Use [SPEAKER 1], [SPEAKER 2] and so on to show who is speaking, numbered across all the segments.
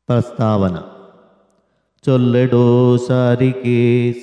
[SPEAKER 1] പ്രസ്താവന ചൊല്ലടോ സാരികേ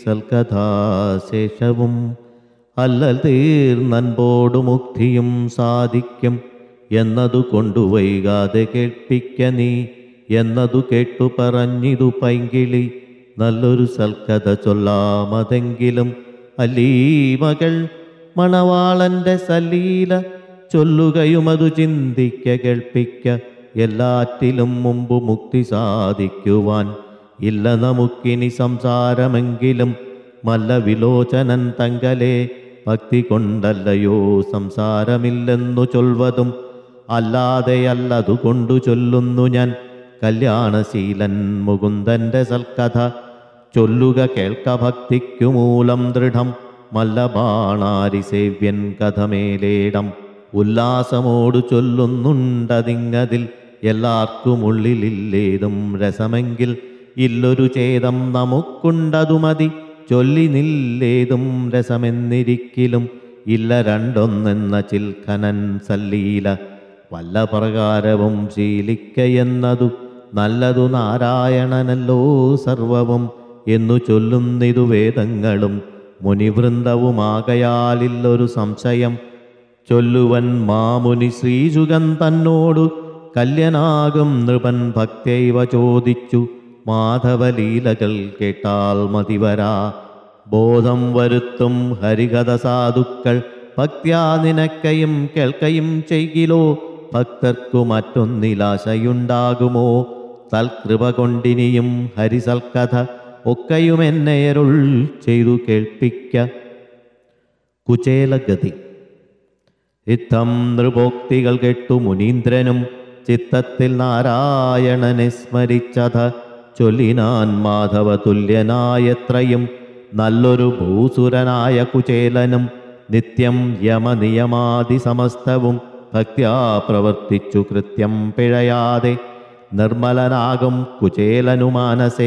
[SPEAKER 1] സൽകഥാശേഷവും അല്ലൽ തീർന്നൻപോടു മുക്തിയും സാധിക്കും എന്നതു കൊണ്ടു വൈകാതെ കേൾപ്പിക്ക നീ എന്നതു കേട്ടു പറഞ്ഞിതു പൈങ്കിളി നല്ലൊരു സൽക്കഥ ചൊല്ലാമതെങ്കിലും അല്ലീ മകൾ മണവാളന്റെ സലീല ചൊല്ലുകയുമതു ചിന്തിക്ക കേൾപ്പിക്ക എല്ലാറ്റിലും മുമ്പ് മുക്തി സാധിക്കുവാൻ ഇല്ല നമുക്കിനി സംസാരമെങ്കിലും മല്ല വിലോചനൻ തങ്കലെ ഭക്തി കൊണ്ടല്ലയോ സംസാരമില്ലെന്നു ചൊൽവതും അല്ലാതെയല്ലതു കൊണ്ടു ചൊല്ലുന്നു ഞാൻ കല്യാണശീലൻ മുകുന്ദന്റെ സൽക്കഥ ചൊല്ലുക കേൾക്ക ഭക്തിക്കു മൂലം ദൃഢം മല്ലബാണാരി സേവ്യൻ കഥമേലേടം ഉല്ലാസമോടു ചൊല്ലുന്നുണ്ടതിങ്ങതിൽ എല്ലാവർക്കും ഉള്ളിലില്ലേതും രസമെങ്കിൽ ഇല്ലൊരു ഛേദം നമുക്കുണ്ടതു മതി ചൊല്ലി നില്ലേതും രസമെന്നിരിക്കിലും ഇല്ല രണ്ടൊന്നെന്ന ചിൽഖനൻ സല്ലീല വല്ല പ്രകാരവും ശീലിക്കയെന്നതു നല്ലതു നാരായണനല്ലോ സർവവും എന്നു ചൊല്ലുന്നിതു വേദങ്ങളും മുനിവൃന്ദവുമാകയാലില്ലൊരു സംശയം ചൊല്ലുവൻ മാമുനി ശ്രീജുഗൻ തന്നോടു കല്യനാകും നൃപൻ ഭക്തൈവ ചോദിച്ചു മാധവലീലകൾ കേട്ടാൽ മതിവരാ ബോധം വരുത്തും ഹരികഥ സാധുക്കൾ ഭക്ത്യാ നിനക്കയും കേൾക്കയും ചെയ്കിലോ ഭക്തർക്കു മറ്റൊന്നിലാശയുണ്ടാകുമോ തൽകൃപ കൊണ്ടിനിയും ഹരിസൽക്കഥ ഒക്കെയും എന്നെയരുൾ ചെയ്തു കേൾപ്പിക്ക കുചേലഗതി ഇത്തം നൃപോക്തികൾ കേട്ടു മുനീന്ദ്രനും ചിത്തത്തിൽ നാരായണനെ സ്മരിച്ചത ചൊല്ലിനാൻ മാധവ തുല്യനായത്രയും നല്ലൊരു ഭൂസുരനായ കുചേലനും നിത്യം യമനിയമാതി സമസ്തവും ഭക്ത്യാ പ്രവർത്തിച്ചു കൃത്യം പിഴയാതെ നിർമ്മലനാകും കുചേലനു മാനസേ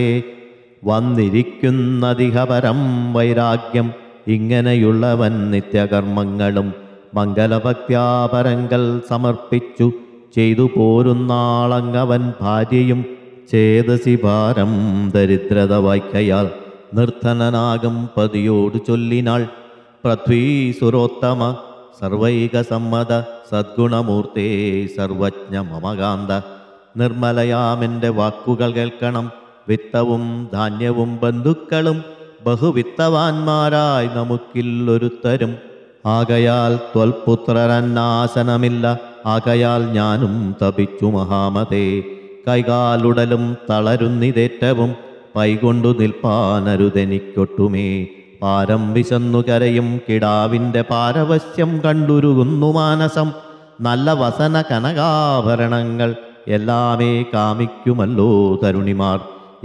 [SPEAKER 1] വന്നിരിക്കുന്നതിഹപരം വൈരാഗ്യം ഇങ്ങനെയുള്ളവൻ നിത്യകർമ്മങ്ങളും മംഗലഭക്ത്യാപരങ്ങൾ സമർപ്പിച്ചു ചെയ്തു പോരുന്നാളങ്ങവൻ ഭാര്യയും ചേതസി ഭാരം ദരിദ്രത വായിക്കയാൽ നിർധനനാകും പതിയോട് ചൊല്ലിനാൾ പൃഥ്വീസുരോത്തമ സർവൈക സമ്മത സദ്ഗുണമൂർത്തേ സർവജ്ഞ മമകാന്ത നിർമ്മലയാമെൻ്റെ വാക്കുകൾ കേൾക്കണം വിത്തവും ധാന്യവും ബന്ധുക്കളും ബഹുവിത്തവാന്മാരായി നമുക്കില്ലൊരുത്തരും ആകയാൽ ത്വൽപുത്രരന്നാശനമില്ല ആകയാൽ ഞാനും തപിച്ചു മഹാമതേ കൈകാലുടലും തളരുന്നിതേറ്റവും പൈകൊണ്ടു നിൽപ്പാനരുതെനിക്കൊട്ടുമേ പാരം വിശന്നു കരയും കിടാവിൻ്റെ പാരവശ്യം കണ്ടുരുകുന്നു മാനസം നല്ല വസന കനകാഭരണങ്ങൾ എല്ലാമേ കാമിക്കുമല്ലോ തരുണിമാർ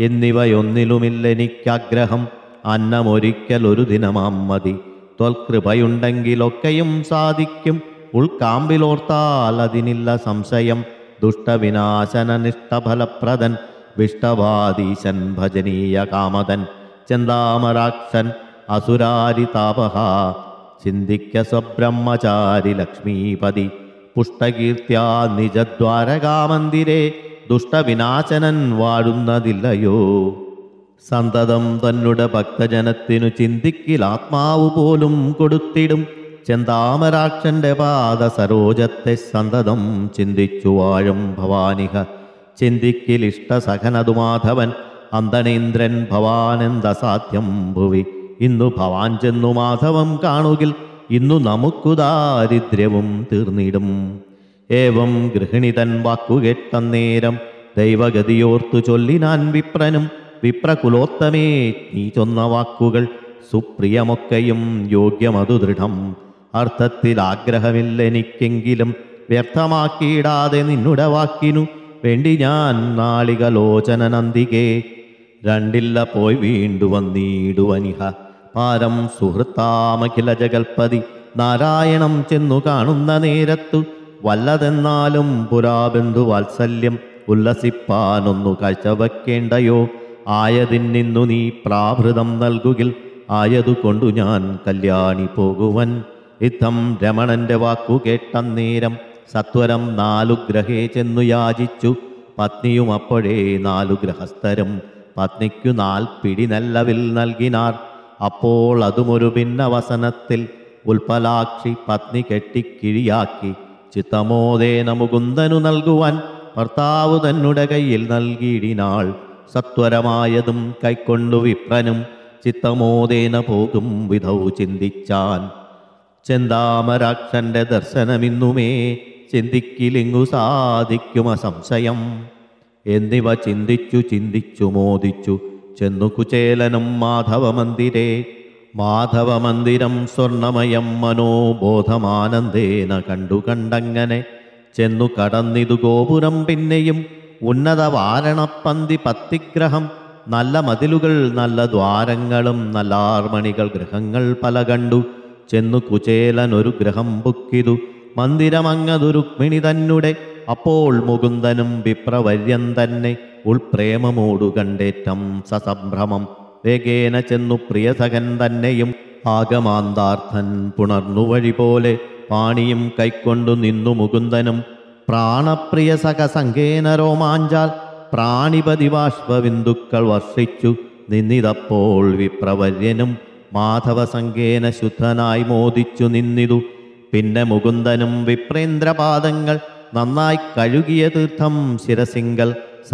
[SPEAKER 1] എന്നിവയൊന്നിലുമില്ലെനിക്കാഗ്രഹം അന്നമൊരിക്കൽ ഒരു ദിനമാം മതി ത്വൽകൃപയുണ്ടെങ്കിലൊക്കെയും സാധിക്കും ഉൾക്കാമ്പിലോർത്താൽ അതിനില്ല സംശയം ദുഷ്ടവിനാശനനിഷ്ടഫലപ്രദൻ വിഷ്ടവാദീശൻ ഭജനീയ കാമതൻ ചെന്താമരാക്ഷൻ അസുരാരി താപഹ ചിന്തിക്ക സ്വബ്രഹ്മചാരി ലക്ഷ്മീപതി പുഷ്ടകീർത്തിയാ നിജദ്വാരകാമന്ദിരേ ദുഷ്ടവിനാശനൻ വാഴുന്നതില്ലയോ സന്തതം തന്നുടെ ഭക്തജനത്തിനു ചിന്തിക്കിൽ ആത്മാവ് പോലും കൊടുത്തിടും ചെന്താമരാക്ഷന്റെ പാദ സരോജത്തെ സന്തതം ചിന്തിച്ചു വാഴും ഭവാനിഹ ചിന്തിക്കിൽ ഇഷ്ടസഖനതു മാധവൻ അന്തണീന്ദ്രൻ ഭവാനെന്തസാധ്യം ഭുവി ഇന്നു ഭവാൻ ചെന്നു മാധവം കാണുകിൽ ഇന്നു നമുക്കു ദാരിദ്ര്യവും തീർന്നിടും ഏവം ഗൃഹിണിതൻ വാക്കുകേട്ടന്നേരം ദൈവഗതിയോർത്തു ചൊല്ലിനാൻ വിപ്രനും വിപ്രകുലോത്തമേ നീ ചൊന്ന വാക്കുകൾ സുപ്രിയമൊക്കെയും യോഗ്യമതു ദൃഢം അർത്ഥത്തിൽ ആഗ്രഹമില്ലെനിക്കെങ്കിലും വ്യർത്ഥമാക്കിയിടാതെ നിന്നുടെ വാക്കിനു വേണ്ടി ഞാൻ നാളികലോചനനന്ദികേ രണ്ടില്ല പോയി വീണ്ടു വന്നിടുവനിഹ പാരം സുഹൃത്താമഖില ജഗൽപതി നാരായണം ചെന്നു കാണുന്ന നേരത്തു വല്ലതെന്നാലും പുരാബന്ധു വാത്സല്യം ഉല്ലസിപ്പാനൊന്നു കാഴ്ചവെക്കേണ്ടയോ ആയതിന്നു നീ പ്രാഭൃതം നൽകുകിൽ ആയതുകൊണ്ടു ഞാൻ കല്യാണി പോകുവൻ ഇത്തം രമണന്റെ വാക്കു കേട്ടന്നേരം സത്വരം നാലു ഗ്രഹേ ചെന്നു യാചിച്ചു പത്നിയും അപ്പോഴേ നാലു ഗൃഹസ്ഥരും പത്നിക്കു നാൽപ്പിടി നെല്ലവിൽ നൽകിനാർ അപ്പോൾ അതുമൊരു ഭിന്നവസനത്തിൽ ഉൽപ്പലാക്ഷി പത്നി കെട്ടിക്കിഴിയാക്കി ചിത്തമോദേന മുകുന്ദനു നൽകുവാൻ ഭർത്താവ് തന്നുടെ കയ്യിൽ നൽകിയിടിനാൾ സത്വരമായതും കൈക്കൊണ്ടു വിപ്രനും ചിത്തമോദേന പോകും വിധൗ ചിന്തിച്ചാൻ ചെന്താമരാക്ഷന്റെ ദർശനമിന്നുമേ ചിന്തിക്കിലിങ്ങു സാധിക്കും അസംശയം എന്നിവ ചിന്തിച്ചു ചിന്തിച്ചു മോദിച്ചു ചെന്നു കുചേലനും മാധവമന്ദിരേ മാധവമന്ദിരം സ്വർണമയം മനോബോധമാനന്ദേന കണ്ടു കണ്ടങ്ങനെ ചെന്നു കടന്നിതു ഗോപുരം പിന്നെയും ഉന്നത വാരണപ്പന്തി പത്തിഗ്രഹം നല്ല മതിലുകൾ നല്ല ദ്വാരങ്ങളും നല്ല ആർമണികൾ ഗൃഹങ്ങൾ പല കണ്ടു ചെന്നു കുചേലൻ ഒരു ഗ്രഹം ബുക്കിതു മന്ദിരമങ്ങതു രുക്മിണി തന്നെ അപ്പോൾ മുകുന്ദനും വിപ്രവര്യൻ തന്നെ ഉൾപ്രേമമോടു കണ്ടേറ്റം സസംഭ്രമം വേഗേന ചെന്നു പ്രിയസഖൻ തന്നെയും ആഗമാന്താർത്ഥൻ പുണർന്നു വഴി പോലെ പാണിയും കൈക്കൊണ്ടു നിന്നു മുകുന്ദനും പ്രാണപ്രിയ സഖ സങ്കേന രോമാഞ്ചാൽ പ്രാണിപതി ബാഷ്പബിന്ദുക്കൾ വർഷിച്ചു നിന്നിതപ്പോൾ വിപ്രവര്യനും മാധവസങ്കേന ശുദ്ധനായി മോദിച്ചു നിന്നിതു പിന്നെ മുകുന്ദനും വിപ്രേന്ദ്രപാദങ്ങൾ നന്നായി കഴുകിയ തീർത്ഥം ശിരസിങ്കൽ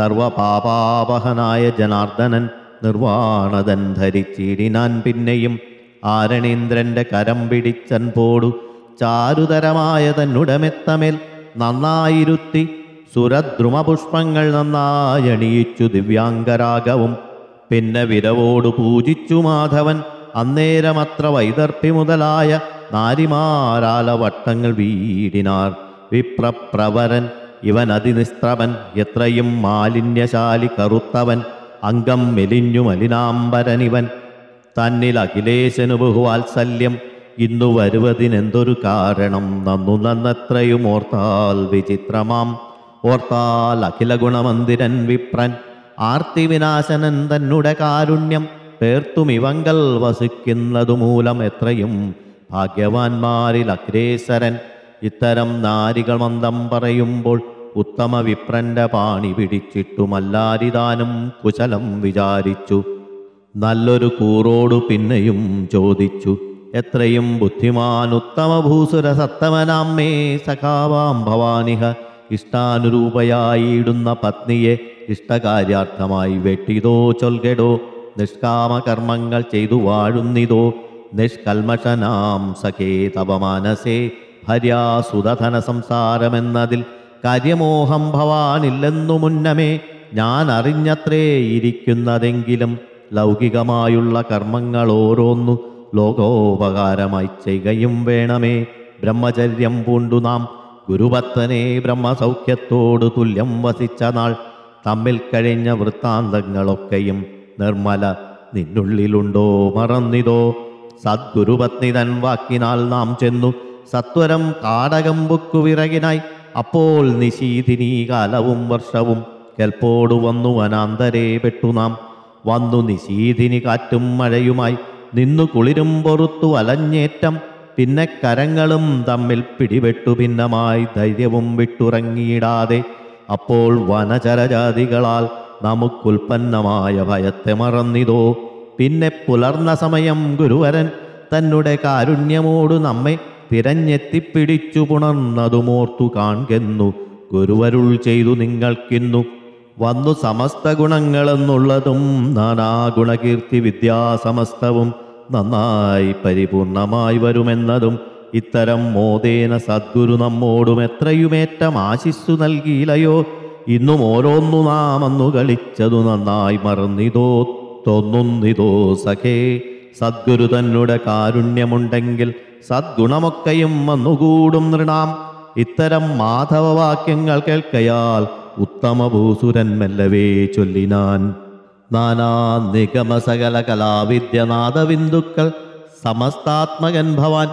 [SPEAKER 1] സർവപാപാപഹനായ ജനാർദ്ദനൻ നിർവാണതൻ ധരിച്ചിടിനാൻ പിന്നെയും ആരണീന്ദ്രന്റെ കരം പിടിച്ചൻ പോടു ചാരുതരമായ തന്നുടമെത്തമേൽ നന്നായിരുത്തി സുരദ്രുമപുഷ്പങ്ങൾ നന്നായി അണിയിച്ചു ദിവ്യാംഗരാഗവും പിന്നെ വിരവോടു പൂജിച്ചു മാധവൻ അന്നേരമത്ര വൈദർഭി മുതലായ നാരിമാരാല വട്ടങ്ങൾ വീടിനാർ വിപ്രപ്രവരൻ ഇവൻ അതിനിസ്ത്രവൻ എത്രയും മാലിന്യശാലി കറുത്തവൻ അംഗം മെലിഞ്ഞു മലിനാംബരനിവൻ തന്നിൽ അഖിലേശനു ബഹുവാത്സല്യം ഇന്നു വരുവതിനെന്തൊരു കാരണം നന്നു നന്നത്രയും ഓർത്താൽ വിചിത്രമാം ഓർത്താൽ അഖില ഗുണമന്ദിരൻ വിപ്രൻ ആർത്തി വിനാശനൻ തന്നുടെ കാരുണ്യം പേർത്തുമിവങ്കൽ വസിക്കുന്നതു മൂലം എത്രയും ഭാഗ്യവാന്മാരിൽ അഗ്രേസരൻ ഇത്തരം നാരികൾ മന്ദം പറയുമ്പോൾ ഉത്തമ വിപ്രന്റെ പാണി പിടിച്ചിട്ടുമല്ലാരിതാനും കുശലം വിചാരിച്ചു നല്ലൊരു കൂറോടു പിന്നെയും ചോദിച്ചു എത്രയും ബുദ്ധിമാൻ ഉത്തമ ഭൂസുര സത്തമനാമ്മേ സഖാവാം ഭവാനിഹ ഇഷ്ടാനുരൂപയായിടുന്ന പത്നിയെ ഇഷ്ടകാര്യാർത്ഥമായി വെട്ടിതോ ചൊൽകെടോ നിഷ്കാമകർമ്മങ്ങൾ ചെയ്തു വാഴുന്നിതോ നിഷ്കൽമഷനാം സഖേ തവ മാനസേ ഹര്യാസുതധന സംസാരമെന്നതിൽ കാര്യമോഹം ഭവാനില്ലെന്നു മുന്നമേ ഞാൻ അറിഞ്ഞത്രേ ഇരിക്കുന്നതെങ്കിലും ലൗകികമായുള്ള കർമ്മങ്ങൾ ഓരോന്നു ലോകോപകാരമായി ചെയ്യുകയും വേണമേ ബ്രഹ്മചര്യം പൂണ്ടു നാം ഗുരുഭക്തനെ ബ്രഹ്മസൗഖ്യത്തോടു തുല്യം വസിച്ച നാൾ തമ്മിൽ കഴിഞ്ഞ വൃത്താന്തങ്ങളൊക്കെയും നിർമ്മല നിന്നുള്ളിലുണ്ടോ മറന്നിതോ സദ്ഗുരുപത്നി തൻ വാക്കിനാൽ നാം ചെന്നു സത്വരം കാടകം ബുക്കുവിറകിനായി അപ്പോൾ നിശീതിനി കാലവും വർഷവും കെൽപ്പോടു വന്നു വനാന്തരേ പെട്ടു നാം വന്നു നിശീതിനി കാറ്റും മഴയുമായി നിന്നു കുളിരും പൊറുത്തു അലഞ്ഞേറ്റം പിന്നെ കരങ്ങളും തമ്മിൽ പിടിപെട്ടു ഭിന്നമായി ധൈര്യവും വിട്ടുറങ്ങിയിടാതെ അപ്പോൾ വനചരജാതികളാൽ നമുക്കുൽപ്പന്നമായ ഭയത്തെ മറന്നിതോ പിന്നെ പുലർന്ന സമയം ഗുരുവരൻ തന്നെ കാരുണ്യമോടു നമ്മെ തിരഞ്ഞെത്തിപ്പിടിച്ചു പുണർന്നതുമോർത്തു കാൺകെന്നു ഗുരുവരുൾ ചെയ്തു നിങ്ങൾക്കിന്നു വന്നു സമസ്ത ഗുണങ്ങളെന്നുള്ളതും നാനാ ഗുണകീർത്തി വിദ്യാസമസ്തവും നന്നായി പരിപൂർണമായി വരുമെന്നതും ഇത്തരം മോദേന സദ്ഗുരു നമ്മോടും എത്രയുമേറ്റം ആശിസ്സു നൽകിയില്ലയോ ഇന്നും ഓരോന്നു നാം അന്നു കളിച്ചതു നന്നായി മറന്നിതോ തോന്നുന്നിതോ സഖേ സദ്ഗുരു തന്നുടെ കാരുണ്യമുണ്ടെങ്കിൽ സദ്ഗുണമൊക്കെയും വന്നുകൂടും നൃണാം ഇത്തരം മാധവവാക്യങ്ങൾ കേൾക്കയാൽ ഉത്തമ ഭൂസുരൻ മെല്ലവേ ചൊല്ലിനാൻ നാനാ നിഗമ സകല കലാവിദ്യനാദബിന്ദുക്കൾ സമസ്താത്മകൻ ഭവാൻ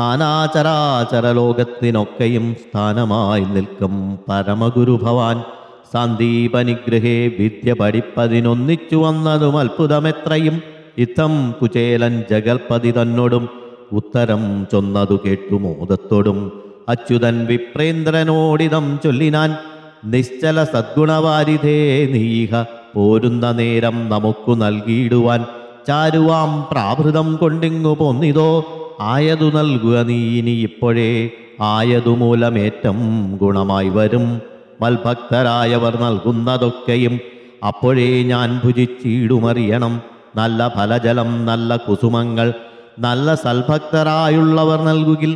[SPEAKER 1] നാനാചരാചര ലോകത്തിനൊക്കെയും സ്ഥാനമായി നിൽക്കും പരമഗുരു ഭവാൻ സന്ദീപനിഗ്രഹേ വിദ്യ പഠിപ്പതിനൊന്നിച്ചു വന്നതും അത്ഭുതമെത്രയും ഇത്തം കുചേലൻ ജഗൽപതി തന്നോടും ഉത്തരം ചൊന്നതു കേട്ടു മോദത്തോടും അച്യുതൻ വിപ്രേന്ദ്രനോടിതം ചൊല്ലിനാൻ നിശ്ചല സദ്ഗുണവാരിധേ നീഹ പോരുന്ന നേരം നമുക്കു നൽകിയിടുവാൻ ചാരുവാം പ്രാഭൃതം കൊണ്ടിങ്ങു പൊന്നിതോ ആയതു നൽകുക നീ ഇനി ഇപ്പോഴേ ആയതു മൂലമേറ്റം ഗുണമായി വരും മൽഭക്തരായവർ നൽകുന്നതൊക്കെയും അപ്പോഴേ ഞാൻ ഭുജിച്ചിടുമറിയണം നല്ല ഫലജലം നല്ല കുസുമങ്ങൾ നല്ല സൽഭക്തരായുള്ളവർ നൽകുകിൽ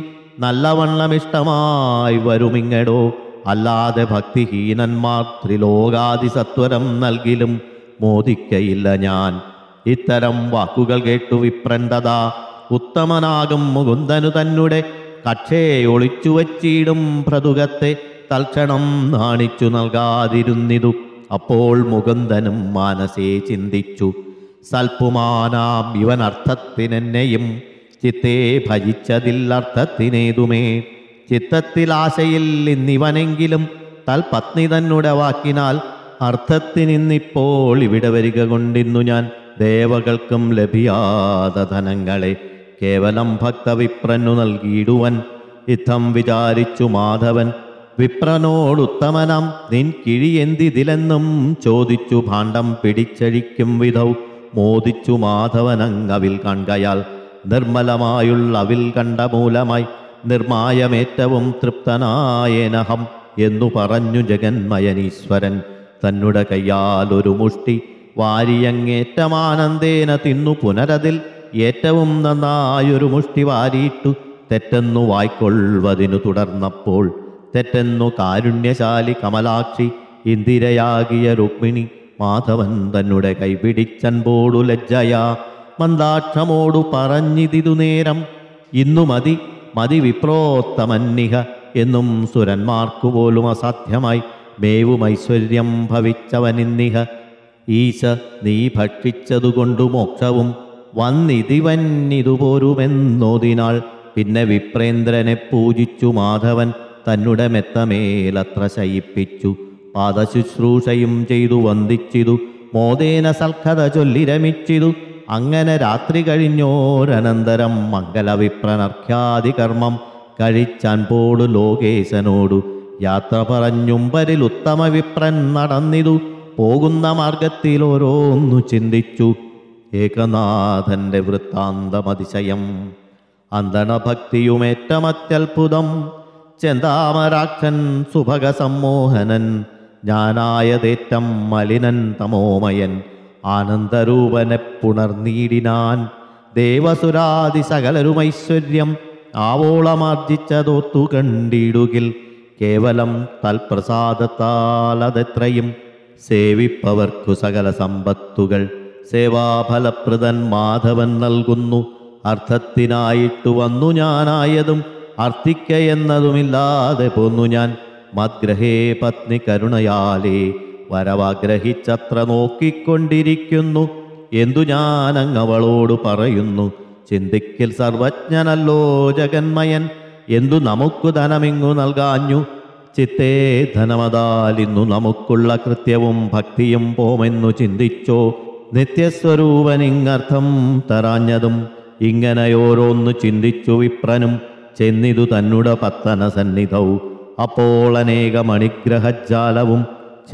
[SPEAKER 1] നല്ലവണ്ണമിഷ്ടമായി വരുമിങ്ങടോ അല്ലാതെ ഭക്തിഹീനന്മാർ ത്രിലോകാദി സത്വരം നൽകിലും മോദിക്കയില്ല ഞാൻ ഇത്തരം വാക്കുകൾ കേട്ടു വിപ്രണ്ടതാ ഉത്തമനാകും മുകുന്ദനു തന്നെ കക്ഷേ ഒളിച്ചു വച്ചിടും പ്രതുകത്തെ തൽക്ഷണം നാണിച്ചു നൽകാതിരുന്നിതു അപ്പോൾ മുകുന്ദനും മാനസേ ചിന്തിച്ചു സൽപുമാനാം ഇവൻ അർത്ഥത്തിനെന്നെയും ചിത്തേ ഭജിച്ചതിൽ അർത്ഥത്തിനേതുമേ ചിത്തത്തിൽ ആശയിൽ ഇന്നിവനെങ്കിലും തൽപത്നി തന്നെ വാക്കിനാൽ അർത്ഥത്തിനിന്നിപ്പോൾ ഇവിടെ വരിക കൊണ്ടിന്നു ഞാൻ ദേവകൾക്കും ലഭിയാത ധനങ്ങളെ കേവലം ഭക്തവിപ്രനു നൽകിയിടുവൻ ഇത്തം വിചാരിച്ചു മാധവൻ വിപ്രനോടുത്തമനം നിൻ കിഴിയെന്തിതിലെന്നും ചോദിച്ചു ഭാണ്ഡം പിടിച്ചഴിക്കും വിധൗ മോദിച്ചു മാധവനങ്ങവിൽ കൺകയാൽ നിർമ്മലമായുള്ള അവിൽ കണ്ട മൂലമായി നിർമായമേറ്റവും തൃപ്തനായേനഹം എന്നു പറഞ്ഞു ജഗന്മയനീശ്വരൻ തന്നുടെ കയ്യാൽ ഒരു മുഷ്ടി വാരിയങ്ങേറ്റമാനന്ദേന തിന്നു പുനരതിൽ ഏറ്റവും നന്നായൊരു മുഷ്ടി വാരിയിട്ടു തെറ്റെന്നു വായ്ക്കൊള്ളുവതിനു തുടർന്നപ്പോൾ തെറ്റെന്നു കാരുണ്യശാലി കമലാക്ഷി ഇന്ദിരയാകിയ രുക്മിണി മാധവൻ തന്നെ കൈപിടിച്ചൻപോടു ലജ്ജയാ മന്ദാക്ഷമോടു പറഞ്ഞിതിതു നേരം ഇന്നു മതി മതി വിപ്രോത്തമന്നിഹ എന്നും സുരന്മാർക്കു പോലും അസാധ്യമായി മേവും ഐശ്വര്യം ഭവിച്ചവനിന്നിഹ ഈശ നീ ഭക്ഷിച്ചതുകൊണ്ടു മോക്ഷവും വന്നിതിവന്നിതുപോരുമെന്നോതിനാൾ പിന്നെ വിപ്രേന്ദ്രനെ പൂജിച്ചു മാധവൻ തന്നുടെ മെത്തമേലത്ര ശയിപ്പിച്ചു പാദശുശ്രൂഷയും ചെയ്തു വന്ദിച്ചിതു മോദേന സൽക്കഥ ചൊല്ലി രമിച്ചിതു അങ്ങനെ രാത്രി കഴിഞ്ഞോരനന്തരം മംഗലവിപ്രനർഖ്യാതി കർമ്മം കഴിച്ചാൻ പോടു ലോകേശനോടു യാത്ര പറഞ്ഞുംബരിൽ ഉത്തമ വിപ്രൻ നടന്നിതു പോകുന്ന മാർഗത്തിൽ ഓരോന്നു ചിന്തിച്ചു ഏകനാഥന്റെ വൃത്താന്തമതിശയം അന്തണഭക്തിയുമേറ്റമത്യത്ഭുതം ചെന്താമരാക്ഷൻ സുഭഗ സമ്മോഹനൻ ജ്ഞാനായതേറ്റം മലിനൻ തമോമയൻ ആനന്ദരൂപനെ പുണർനീടിനാൻ ദേവസുരാദി സകലരുമൈശ്വര്യം ആവോളമാർജിച്ചതോത്തു കണ്ടിടുകിൽ കേവലം തൽപ്രസാദത്താൽ അതെത്രയും സേവിപ്പവർക്കു സകല സമ്പത്തുകൾ സേവാഫലപ്രദൻ മാധവൻ നൽകുന്നു അർത്ഥത്തിനായിട്ടു വന്നു ഞാനായതും അർത്ഥിക്കയെന്നതുമില്ലാതെ പോന്നു ഞാൻ മദ്ഗ്രഹേ പത്നി കരുണയാലേ വരവാഗ്രഹിച്ചത്ര നോക്കിക്കൊണ്ടിരിക്കുന്നു എന്തു ഞാൻ അങ്ങവളോട് പറയുന്നു ചിന്തിക്കിൽ സർവജ്ഞനല്ലോ ജഗന്മയൻ എന്തു നമുക്കു ധനമിങ്ങു നൽകാഞ്ഞു ചിത്തേ ധനമതാൽ ഇന്നു നമുക്കുള്ള കൃത്യവും ഭക്തിയും പോമെന്നു ചിന്തിച്ചോ നിത്യസ്വരൂപനിങ്ങർത്ഥം തരാഞ്ഞതും ഇങ്ങനെയോരോന്നു ചിന്തിച്ചു വിപ്രനും ചെന്നിതു തന്നുടെ പത്തന സന്നിധൗ അപ്പോൾ അനേക മണിഗ്രഹജാലവും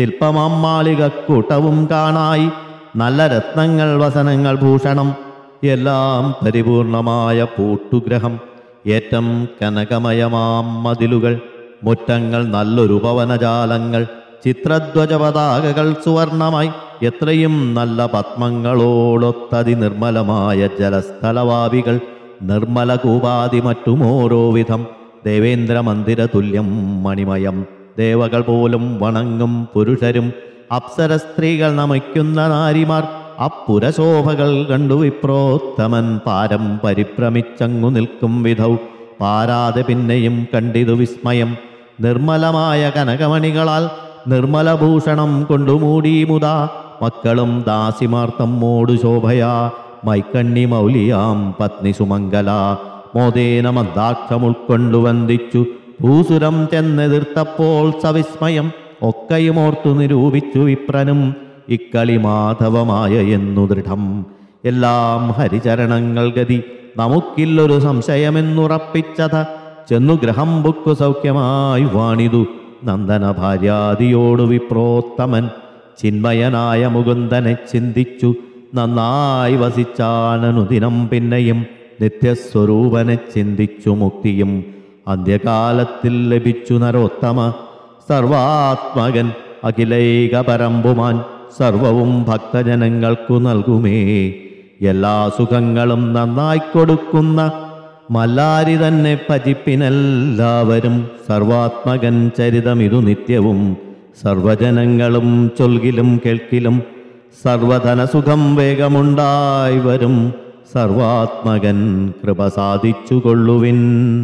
[SPEAKER 1] ശില്പമാമാളികക്കൂട്ടവും കാണായി നല്ല രത്നങ്ങൾ വസനങ്ങൾ ഭൂഷണം എല്ലാം പരിപൂർണമായ പൂട്ടുഗ്രഹം ഏറ്റം കനകമയമാം മതിലുകൾ മുറ്റങ്ങൾ നല്ലൊരു പവനജാലങ്ങൾ ചിത്രധ്വജ പതാകകൾ സുവർണമായി എത്രയും നല്ല പത്മങ്ങളോടൊത്തതി നിർമ്മലമായ ജലസ്ഥലവാപികൾ നിർമ്മല കൂപാതി മറ്റുമോരോ വിധം ദേവേന്ദ്ര മന്ദിര തുല്യം മണിമയം ദേവകൾ പോലും വണങ്ങും പുരുഷരും അപ്സര സ്ത്രീകൾ നമിക്കുന്ന നാരിമാർ അപ്പുരശോഭകൾ കണ്ടു വിപ്രോത്തമൻ പാരം പരിഭ്രമിച്ചങ്ങു നിൽക്കും വിധൗ പാരാതെ പിന്നെയും കണ്ടിതു വിസ്മയം നിർമ്മലമായ കനകമണികളാൽ നിർമ്മലഭൂഷണം കൊണ്ടു മൂടി മുതാ മക്കളും ദാസിമാർ തമ്മോടു ശോഭയാ മൈക്കണ്ണി മൗലിയാം പത്നി സുമംഗല മോദേന മന്ദാക്ഷം ഉൾക്കൊണ്ടു വന്ദിച്ചു ഭൂസുരം ചെന്നെതിർത്തപ്പോൾ സവിസ്മയം ഒക്കെയും ഓർത്തു നിരൂപിച്ചു വിപ്രനും ഇക്കളി മാധവമായ എന്നു ദൃഢം എല്ലാം ഹരിചരണങ്ങൾ ഗതി നമുക്കില്ലൊരു സംശയമെന്നുറപ്പിച്ചത ചെന്നു ഗ്രഹം ബുക്കു സൗഖ്യമായി വാണിതു നന്ദന ഭാര്യാദിയോടു വിപ്രോത്തമൻ ചിന്മയനായ മുകുന്ദനെ ചിന്തിച്ചു നന്നായി വസിച്ചാണനുദിനം പിന്നെയും നിത്യസ്വരൂപനെ ചിന്തിച്ചു മുക്തിയും അന്ത്യകാലത്തിൽ ലഭിച്ചു നരോത്തമ സർവാത്മകൻ അഖിലൈക പരമ്പുമാൻ സർവവും ഭക്തജനങ്ങൾക്കു നൽകുമേ എല്ലാ സുഖങ്ങളും നന്നായി കൊടുക്കുന്ന മല്ലാരി തന്നെ ഭജിപ്പിനെല്ലാവരും സർവാത്മകൻ ചരിതമിതു നിത്യവും സർവജനങ്ങളും ചൊൽകിലും കേൾക്കിലും സർവധനസുഖം വേഗമുണ്ടായി വരും സർവാത്മകൻ കൃപ സാധിച്ചുകൊള്ളുവിൻ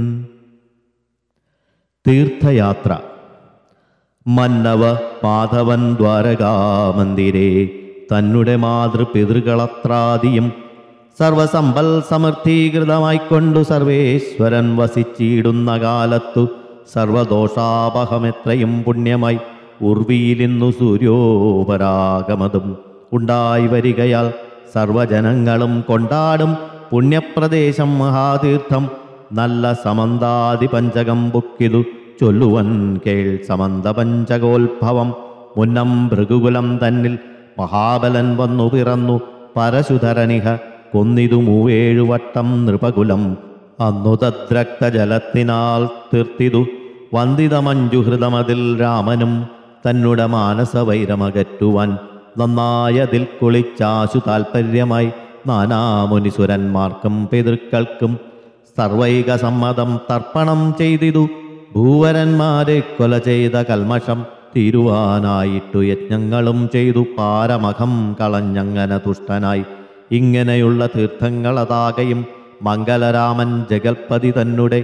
[SPEAKER 1] തീർത്ഥയാത്ര മന്നവ മാധവൻ ദ്വാരകാമന്ദിരേ തന്നെ മാതൃപിതൃകളത്രാദിയും സർവസമ്പൽ സമൃദ്ധീകൃതമായിക്കൊണ്ടു സർവേശ്വരൻ വസിച്ചിടുന്ന കാലത്തു സർവദോഷാപഹമെത്രയും പുണ്യമായി ഉർവിയിലിന്നു സൂര്യോപരാഗമതും ഉണ്ടായി വരികയാൽ സർവജനങ്ങളും കൊണ്ടാടും പുണ്യപ്രദേശം മഹാതീർത്ഥം നല്ല സമന്താതി പഞ്ചകം ബുക്കിതു ചൊല്ലുവൻ കേൾ സമന്ത പഞ്ചകോത്ഭവം മുന്നം ഭൃഗുകുലം തന്നിൽ മഹാബലൻ വന്നു പിറന്നു പരശുധരനിഹ കൊന്നിതു മൂവേഴു വട്ടം നൃപകുലം അന്നു തദ്രക്തജലത്തിനാൽ തീർത്തിതു വന്ദിതമഞ്ജുഹൃതമതിൽ രാമനും തന്നെ മാനസവൈരമകറ്റുവാൻ നന്നായതിൽ കുളിച്ചാശു താൽപ്പര്യമായി നാനാമുനിസുരന്മാർക്കും പിതൃക്കൾക്കും സർവൈക സമ്മതം തർപ്പണം ചെയ്തിതു ഭൂവരന്മാരെ കൊല ചെയ്ത കൽമഷം തീരുവാനായിട്ടു യജ്ഞങ്ങളും ചെയ്തു പാരമഖം കളഞ്ഞങ്ങനെ തുഷ്ടനായി ഇങ്ങനെയുള്ള തീർത്ഥങ്ങളതാകയും മംഗലരാമൻ ജഗൽപതി തന്നെ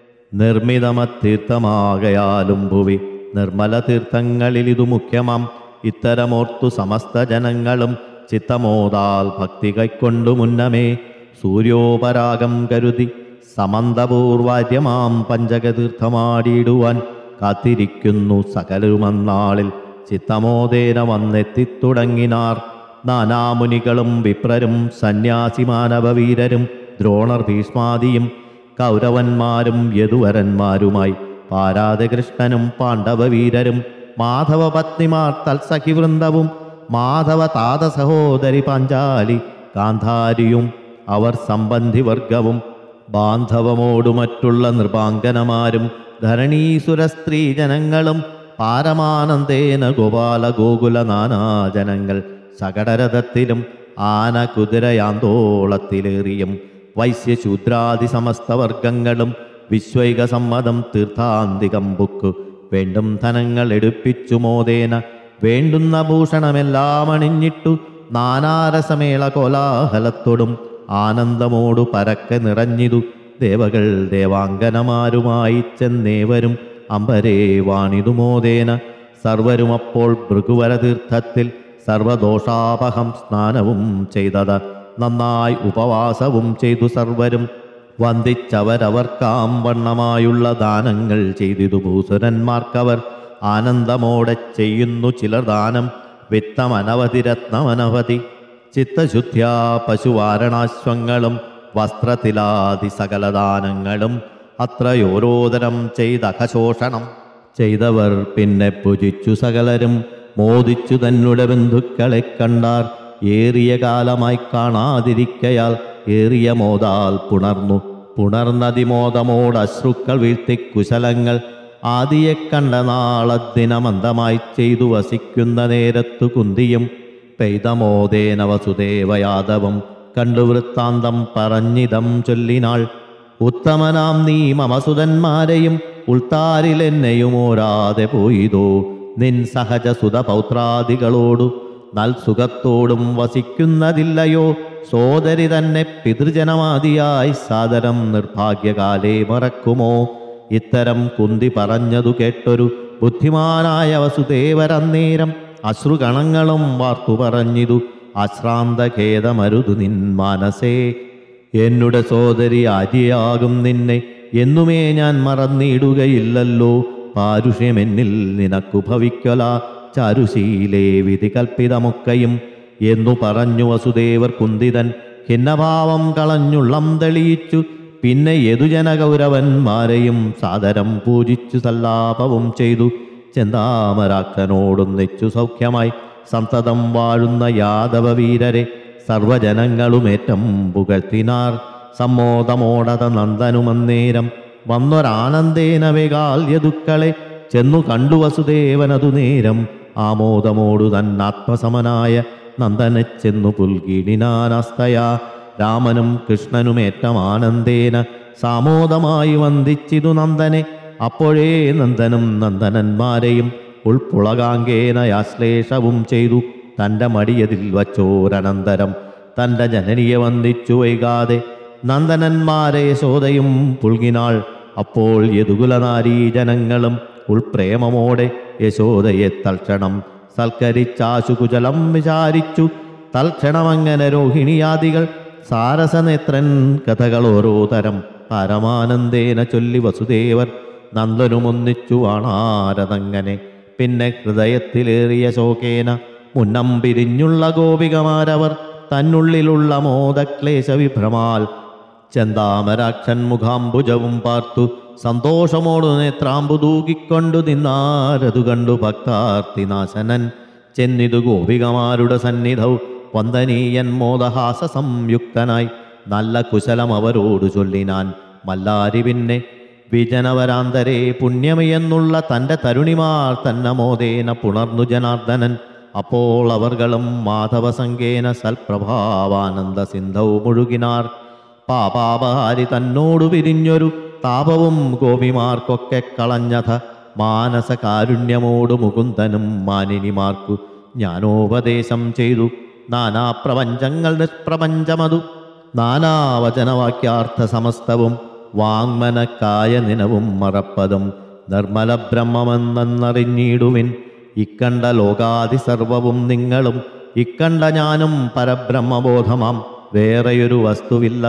[SPEAKER 1] നിർമ്മിതമത്തീർത്ഥമാകയാലും ഭുവി നിർമ്മല തീർത്ഥങ്ങളിൽ ഇതു മുഖ്യമാം ഇത്തരമോർത്തു സമസ്ത ജനങ്ങളും ചിത്തമോതാൽ ഭക്തി കൈക്കൊണ്ടു മുന്നമേ സൂര്യോപരാഗം കരുതി സമന്തപൂർവാര്യമാം പഞ്ചകതീർത്ഥമാടിയിടുവാൻ കാത്തിരിക്കുന്നു സകലുമന്നാളിൽ ചിത്തമോദേന വന്നെത്തിത്തുടങ്ങിനാർ നാനാമുനികളും വിപ്രരും സന്യാസിമാനവവീരരും ദ്രോണർ ഭീഷ്മാദിയും കൗരവന്മാരും യദുവരന്മാരുമായി പാരാതകൃഷ്ണനും പാണ്ഡവവീരരും മാധവ പത്നിമാർ തൽസഖി വൃന്ദവും മാധവ താത സഹോദരി പാഞ്ചാലി കാന്ധാരിയും അവർ സംബന്ധിവർഗവും ബാന്ധവമോടു മറ്റുള്ള നൃപാങ്കനമാരും ധരണീസുര സ്ത്രീ ജനങ്ങളും പാരമാനന്ദേന ഗോപാല ഗോകുല നാനാജനങ്ങൾ സകടരഥത്തിലും ആന കുതിരയാന്തോളത്തിലേറിയും വൈശ്യശൂദ്രാദി സമസ്ത വർഗങ്ങളും വിശ്വൈക സമ്മതം തീർത്ഥാന്തികം ബുക്ക് വേണ്ടും ധനങ്ങൾ എടുപ്പിച്ചു മോദേന വേണ്ടുന്ന ഭൂഷണമെല്ലാം അണിഞ്ഞിട്ടു നാനാരസമേള കോലാഹലത്തോടും ആനന്ദമോടു പരക്കെ നിറഞ്ഞിതു ദേവകൾ ദേവാംഗനമാരുമായി ചെന്നേവരും അമ്പരേ വാണിതു മോദേന സർവരും അപ്പോൾ ഭൃഗുവരതീർത്ഥത്തിൽ സർവദോഷാപഹം സ്നാനവും ചെയ്തത് നന്നായി ഉപവാസവും ചെയ്തു സർവരും വന്ദിച്ചവരവർക്കാം വണ്ണമായുള്ള ദാനങ്ങൾ ചെയ്തിതു ഭൂസുരന്മാർക്കവർ ആനന്ദമോടെ ചെയ്യുന്നു ചിലർ ദാനം വിത്തമനവധി രത്നമനവധി ചിത്തശുദ്ധ്യാ പശുവാരണാശ്വങ്ങളും വസ്ത്രത്തിലാദി സകലദാനങ്ങളും അത്രയോരോതരം ചെയ്തകശോഷണം ചെയ്തവർ പിന്നെ പൂജിച്ചു സകലരും മോദിച്ചു തന്നെ ബന്ധുക്കളെ കണ്ടാർ ഏറിയ കാലമായി കാണാതിരിക്കയാൽ ഏറിയ മോതാൽ പുണർന്നു പുണർന്നതിമോദമോട് അശ്രുക്കൾ വീഴ്ത്തി കുശലങ്ങൾ ആദിയെ കണ്ട നാളദിനമന്ദമായി ചെയ്തു വസിക്കുന്ന നേരത്തു കുന്തിയും പെയ്തമോദേന വസുദേവയാദവം കണ്ടു വൃത്താന്തം പറഞ്ഞിതം ചൊല്ലിനാൾ ഉത്തമനാം നീ മമസുതന്മാരെയും ഉൾത്താരിലെന്നെയും ഓരാതെ പോയിതോ നിൻ സഹജ സുതപൗത്രാദികളോടു നൽ സുഖത്തോടും വസിക്കുന്നതില്ലയോ സോദരി തന്നെ പിതൃജനമാദിയായി സാദരം നിർഭാഗ്യകാലേ മറക്കുമോ ഇത്തരം കുന്തി പറഞ്ഞതു കേട്ടൊരു ബുദ്ധിമാനായ വസുദേവരന്നേരം അശ്രുകണങ്ങളും വാർത്തു പറഞ്ഞിതു അശ്രാന്ത ഖേദമരുതു നിൻ മനസേ എന്നുടെ സോദരി ആര്യയാകും നിന്നെ എന്നുമേ ഞാൻ മറന്നിടുകയില്ലല്ലോ പാരുഷ്യമെന്നിൽ നിനക്കു ഭവിക്കല ചാരുശീലേ വിധി കൽപ്പിതമൊക്കെയും എന്നു പറഞ്ഞു വസുദേവർ കുന്തിതൻ ഖിന്നഭാവം കളഞ്ഞുള്ളം തെളിയിച്ചു പിന്നെ യദുജനകൗരവന്മാരെയും സാദരം പൂജിച്ചു സല്ലാപവും ചെയ്തു ചെന്താമരാക്ഷനോടൊന്നിച്ചു സൗഖ്യമായി സന്തതം വാഴുന്ന യാദവ വീരരെ സർവജനങ്ങളുമേറ്റം പുകഴ്ത്തിനാർ സമ്മോദമോടത നന്ദനുമന്നേരം വന്നൊരാനന്ദേന വേഗാല്യദുക്കളെ ചെന്നു കണ്ടു വസുദേവനതു നേരം ആമോദമോടു തന്നാത്മസമനായ നന്ദനെ ചെന്നു പുൽകിടിനാനസ്തയാ രാമനും കൃഷ്ണനുമേറ്റം ആനന്ദേന സാമോദമായി വന്ദിച്ചിതു നന്ദനെ അപ്പോഴേ നന്ദനും നന്ദനന്മാരെയും ഉൾപ്പുളകാങ്കേന ആശ്ലേഷവും ചെയ്തു തൻ്റെ മടിയതിൽ വച്ചോരനന്തരം തൻ്റെ ജനനിയെ വന്ദിച്ചു വൈകാതെ നന്ദനന്മാരെ യശോദയും പുൽകിനാൾ അപ്പോൾ യദുകുലനാരീ ജനങ്ങളും ഉൾപ്രേമമോടെ യശോദയെ തൽക്ഷണം സൽക്കരിച്ചാശുകുചലം വിചാരിച്ചു തൽക്ഷണമങ്ങനെ രോഹിണിയാദികൾ സാരസനേത്രൻ കഥകൾ ഓരോ തരം പരമാനന്ദേന ചൊല്ലി വസുദേവർ നന്ദനുമൊന്നിച്ചു ആണാരതങ്ങനെ പിന്നെ ഹൃദയത്തിലേറിയ ശോകേന മുന്നം പിരിഞ്ഞുള്ള ഗോപികമാരവർ തന്നുള്ളിലുള്ള മോദക്ലേശ വിഭ്രമാൽ ചെന്താമരാക്ഷൻ മുഖാംബുജവും പാർത്തു സന്തോഷമോടു നേത്രാമ്പു തൂകിക്കൊണ്ടു നിന്നാരതു കണ്ടു ഭക്താർത്തിനാശനൻ ചെന്നിതു ഗോപികമാരുടെ സന്നിധൗ വന്ദനീയൻ മോദഹാസ സംയുക്തനായി നല്ല കുശലം അവരോടു ചൊല്ലിനാൻ മല്ലാരി പിന്നെ വിജനവരാന്തരെ പുണ്യമെന്നുള്ള തൻ്റെ തരുണിമാർ തന്നെ മോദേന പുണർന്നു ജനാർദ്ദനൻ അപ്പോൾ അവർകളും മാധവസംഗേന സൽപ്രഭാവാനന്ദ സിന്ധൗ മുഴുകിനാർ പാപാപഹാരി തന്നോടു പിരിഞ്ഞൊരു താപവും ഗോപിമാർക്കൊക്കെ കളഞ്ഞഥ മാനസ കാരുണ്യമോടു മുകുന്ദനും മാനിനിമാർക്കു ജ്ഞാനോപദേശം ചെയ്തു നാനാപ്രപഞ്ചങ്ങൾ നിഷ്പ്രപഞ്ചമതു നാനാവചനവാക്യാർത്ഥ സമസ്തവും വാങ്മനക്കായ നിനവും മറപ്പതും നിർമ്മല ബ്രഹ്മമെന്നറിഞ്ഞിടുവിൻ ഇക്കണ്ട ലോകാദി സർവവും നിങ്ങളും ഇക്കണ്ട ഞാനും പരബ്രഹ്മബോധമാം വേറെയൊരു വസ്തുവില്ല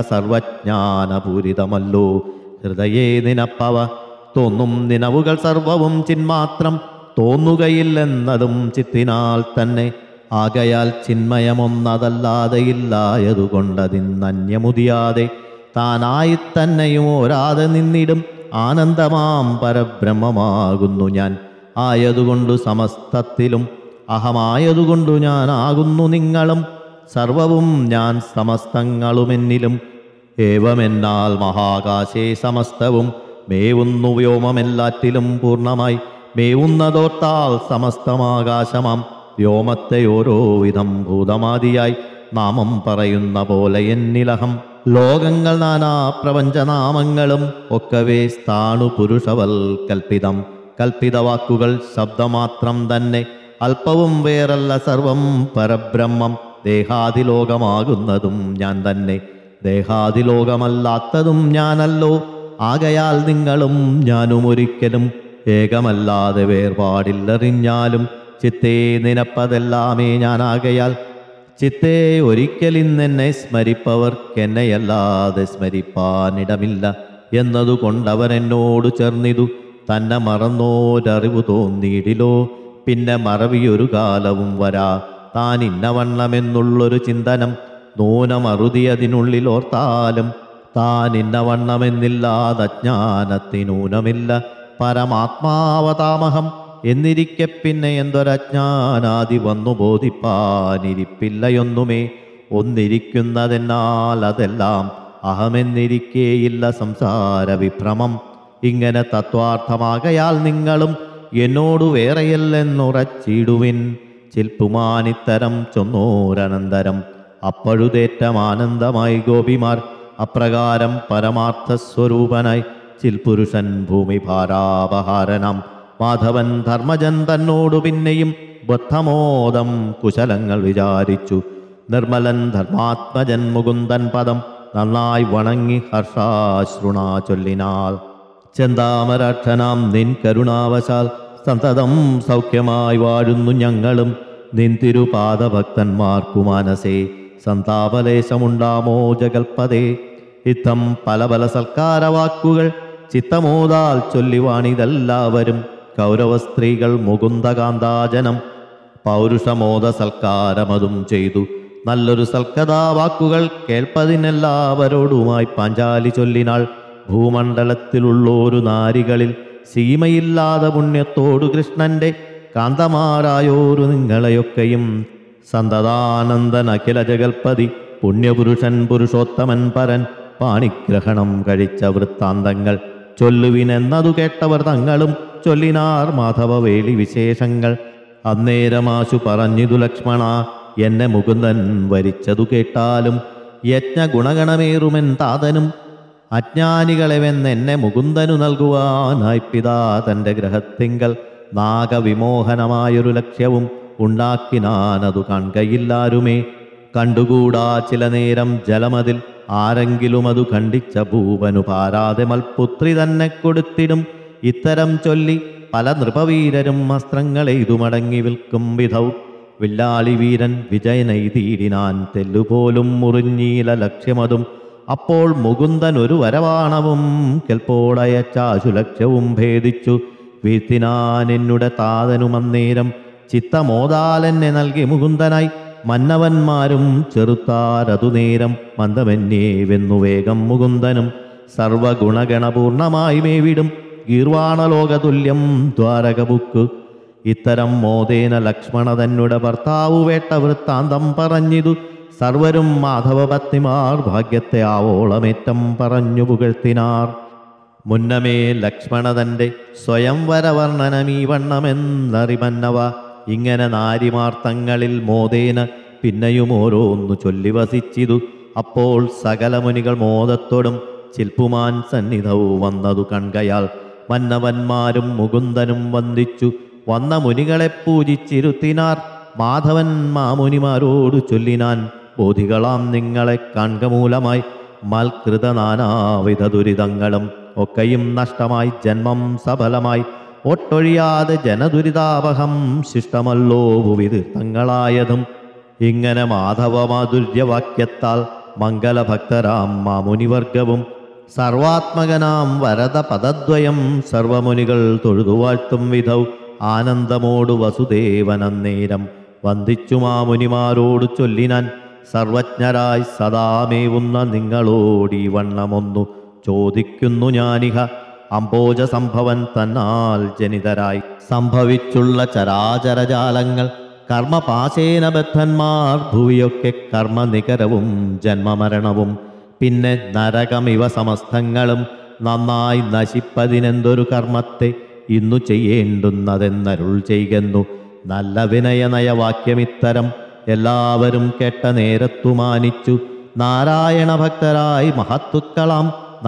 [SPEAKER 1] സർവജ്ഞാനപൂരിതമല്ലോ ഹൃദയേ നിനപ്പവ തോന്നും നിനവുകൾ സർവവും ചിന്മാത്രം തോന്നുകയില്ലെന്നതും ചിത്തിനാൽ തന്നെ ആകയാൽ ചിന്മയമൊന്നതല്ലാതെ ഇല്ലായതുകൊണ്ടതിന്നന്യമുതിയാതെ താനായി തന്നെയും ഓരാതെ നിന്നിടും ആനന്ദമാം പരബ്രഹ്മമാകുന്നു ഞാൻ ആയതുകൊണ്ടു സമസ്തത്തിലും അഹമായതുകൊണ്ടു ഞാനാകുന്നു നിങ്ങളും സർവവും ഞാൻ സമസ്തങ്ങളുമെന്നിലും ഏവമെന്നാൽ മഹാകാശേ സമസ്തവും മേവുന്നു വ്യോമമെല്ലാറ്റിലും പൂർണ്ണമായി മേവുന്നതോർത്താൽ സമസ്തമാകാശമാം വ്യോമത്തെ ഓരോ വിധം ഭൂതമാദിയായി നാമം പറയുന്ന പോലെ എന്നിലഹം ലോകങ്ങൾ നാനാ പ്രപഞ്ചനാമങ്ങളും ഒക്കവേ സ്ഥാണു പുരുഷവൽ കൽപ്പിതം കൽപ്പിതവാക്കുകൾ ശബ്ദമാത്രം തന്നെ അല്പവും വേറല്ല സർവം പരബ്രഹ്മം ദേഹാദിലോകമാകുന്നതും ഞാൻ തന്നെ ദേഹാദിലോകമല്ലാത്തതും ഞാനല്ലോ ആകയാൽ നിങ്ങളും ഞാനും ഒരിക്കലും ഏകമല്ലാതെ വേർപാടില്ലറിഞ്ഞാലും ചിത്തേ നിനപ്പതെല്ലാമേ ഞാനാകയാൽ ചിത്തേ ഒരിക്കലിന്നെന്നെ സ്മരിപ്പവർക്കെന്നെയല്ലാതെ സ്മരിപ്പാനിടമില്ല എന്നതുകൊണ്ടവൻ എന്നോട് ചേർന്നിതു തന്നെ മറന്നോരറിവ് തോന്നിയിടിലോ പിന്നെ മറവിയൊരു കാലവും വരാ താൻ ഇന്നവണ്ണമെന്നുള്ളൊരു ചിന്തനം നൂനമറുതിയതിനുള്ളിൽ ഓർത്താലും താൻ ഇന്നവണ്ണമെന്നില്ലാതെ അജ്ഞാനത്തിനൂനമില്ല പരമാത്മാവതാമഹം എന്നിരിക്കെ പിന്നെ എന്തൊരജ്ഞാനാദി വന്നു ബോധിപ്പാനിരിപ്പില്ലയൊന്നുമേ ഒന്നിരിക്കുന്നതെന്നാൽ അതെല്ലാം അഹമെന്നിരിക്കേയില്ല സംസാര വിഭ്രമം ഇങ്ങനെ തത്വാർത്ഥമാകയാൽ നിങ്ങളും എന്നോടു വേറെയല്ലെന്നുറച്ചിടുവിൻ ചിൽപ്പുമാനിത്തരം ചൊന്നോരനന്തരം അപ്പഴുതേറ്റം ആനന്ദമായി ഗോപിമാർ അപ്രകാരം പരമാർത്ഥ സ്വരൂപനായി ചിൽപുരുഷൻ ഭൂമി ഭാരാപഹാരനം മാധവൻ ധർമ്മജൻ തന്നോടു പിന്നെയും ബദ്ധമോദം കുശലങ്ങൾ വിചാരിച്ചു നിർമ്മലൻ ധർമാത്മജൻ മുകുന്ദൻ പദം നന്നായി വണങ്ങി ഹർഷാശ്രുണാ ചൊല്ലിനാൾ ചെന്താമരാക്ഷനാം നിൻ കരുണാവശാൽ സന്തതം സൗഖ്യമായി വാഴുന്നു ഞങ്ങളും നിൻ തിരുപാദഭക്തന്മാർക്കു മാനസേ സന്താപലേശമുണ്ടാമോ ജഗൽപതേ ഇത്തം പല പല സൽക്കാരവാക്കുകൾ ചിത്തമോതാൽ ചൊല്ലിവാണിതെല്ലാവരും കൗരവ സ്ത്രീകൾ മുകുന്ദകാന്താജനം പൗരുഷമോദ സൽക്കാരമതും ചെയ്തു നല്ലൊരു സൽക്കഥാവാക്കുകൾ കേൾപ്പതിനെല്ലാവരോടുമായി പാഞ്ചാലി ചൊല്ലിനാൾ ഭൂമണ്ഡലത്തിലുള്ളോരു നാരികളിൽ സീമയില്ലാതെ പുണ്യത്തോടു കൃഷ്ണന്റെ കാന്തമാരായോരു നിങ്ങളെയൊക്കെയും സന്തതാനന്ദൻ അഖില ജഗൽപതി പുണ്യപുരുഷൻ പുരുഷോത്തമൻ പരൻ പാണിഗ്രഹണം കഴിച്ച വൃത്താന്തങ്ങൾ ചൊല്ലുവിനെന്നതു കേട്ടവർ തങ്ങളും ചൊല്ലിനാർ മാധവവേളി വിശേഷങ്ങൾ അന്നേരമാശു പറഞ്ഞിതു ലക്ഷ്മണ എന്നെ മുകുന്ദൻ വരിച്ചതു കേട്ടാലും യജ്ഞ ഗുണഗണമേറുമെൻ താതനും അജ്ഞാനികളെവെന്നെന്നെ മുകുന്ദനു നൽകുവാനായി പിതാ തൻ്റെ ഗ്രഹത്തിങ്കൽ നാഗവിമോഹനമായൊരു ലക്ഷ്യവും ഉണ്ടാക്കിനാനതു കാൺകയില്ലാരുമേ കണ്ടുകൂടാ ചില നേരം ജലമതിൽ ആരെങ്കിലും അതു ഖണ്ഡിച്ച ഭൂപനു പാരാതെ മൽപുത്രി തന്നെ കൊടുത്തിടും ഇത്തരം ചൊല്ലി പല നൃപവീരരും വസ്ത്രങ്ങളെ ഇതുമടങ്ങി വിൽക്കും വിധൗ വില്ലാളി വീരൻ വിജയനൈതീടിനാൻ തെല്ലുപോലും മുറിഞ്ഞീല ലക്ഷ്യമതും അപ്പോൾ മുകുന്ദൻ ഒരു വരവാണവും കെൽപ്പോടയച്ചാശു ലക്ഷ്യവും ഭേദിച്ചു വീഴ്ത്തിനാൻ എന്നുടെ താതനുമന്നേരം ചിത്തമോദാലെന്നെ നൽകി മുകുന്ദനായി മന്നവന്മാരും ചെറുത്താരതു നേരം മന്ദമന്യേ വെന്നു വേഗം മുകുന്ദനും സർവഗുണഗണപൂർണമായി മേവിടും ഗീർവാണലോകതുല്യം ദ്വാരകബുക്ക് ഇത്തരം മോദേന ലക്ഷ്മണ തന്നുടെ ഭർത്താവു വേട്ട വൃത്താന്തം പറഞ്ഞിതു സർവരും മാധവപത്നിമാർ ഭാഗ്യത്തെ ആവോളമേറ്റം പറഞ്ഞു പുകഴ്ത്തിനാർ മുന്നമേ ലക്ഷ്മണതന്റെ സ്വയംവര വർണ്ണനമീ വണ്ണമെന്നറിമന്നവ ഇങ്ങനെ നാരിമാർത്തങ്ങളിൽ മോദേന പിന്നെയും ഓരോന്നു ചൊല്ലി വസിച്ചിതു അപ്പോൾ സകല മുനികൾ മോദത്തോടും ചിൽപ്പുമാൻ സന്നിധവും വന്നതു കൺകയാൽ മന്നവന്മാരും മുകുന്ദനും വന്ദിച്ചു വന്ന മുനികളെ പൂജിച്ചിരുത്തിനാർ മാധവൻ മാമുനിമാരോട് ചൊല്ലിനാൻ ബോധികളാം നിങ്ങളെ കാൺക മൂലമായി മൽകൃത നാനാവിധ ദുരിതങ്ങളും ഒക്കെയും നഷ്ടമായി ജന്മം സഫലമായി ഒട്ടൊഴിയാതെ ജനദുരിതാപഹം ശിഷ്ടമല്ലോ ഭുവിതീർത്ഥങ്ങളായതും ഇങ്ങനെ മാധവമാധുര്യവാക്യത്താൽ മംഗലഭക്തരാം മാമുനിവർഗവും സർവാത്മകനാം വരദ പദദ്വയം സർവമുനികൾ തൊഴുതുവാഴ്ത്തും വിധൗ ആനന്ദമോടു വസുദേവനന്നേരം വന്ദിച്ചു മാമുനിമാരോട് ചൊല്ലിനാൻ സർവജ്ഞരായി സദാമേവുന്ന നിങ്ങളോടീ വണ്ണമൊന്നു ചോദിക്കുന്നു ഞാനിഹ അംബോജ സംഭവൻ തന്നാൽ ജനിതരായി സംഭവിച്ചുള്ള ചരാചരജാലങ്ങൾ കർമ്മപാശേന ബദ്ധന്മാർ ഭൂവിയൊക്കെ കർമ്മനികരവും ജന്മമരണവും പിന്നെ നരകമിവ സമസ്തങ്ങളും നന്നായി നശിപ്പതിനെന്തൊരു കർമ്മത്തെ ഇന്നു ചെയ്യേണ്ടുന്നതെന്നരുൾ ചെയ്യുന്നു നല്ല വിനയനയവാക്യമിത്തരം എല്ലാവരും കേട്ട നേരത്തു മാനിച്ചു നാരായണ ഭക്തരായി മഹത്തുക്കളാം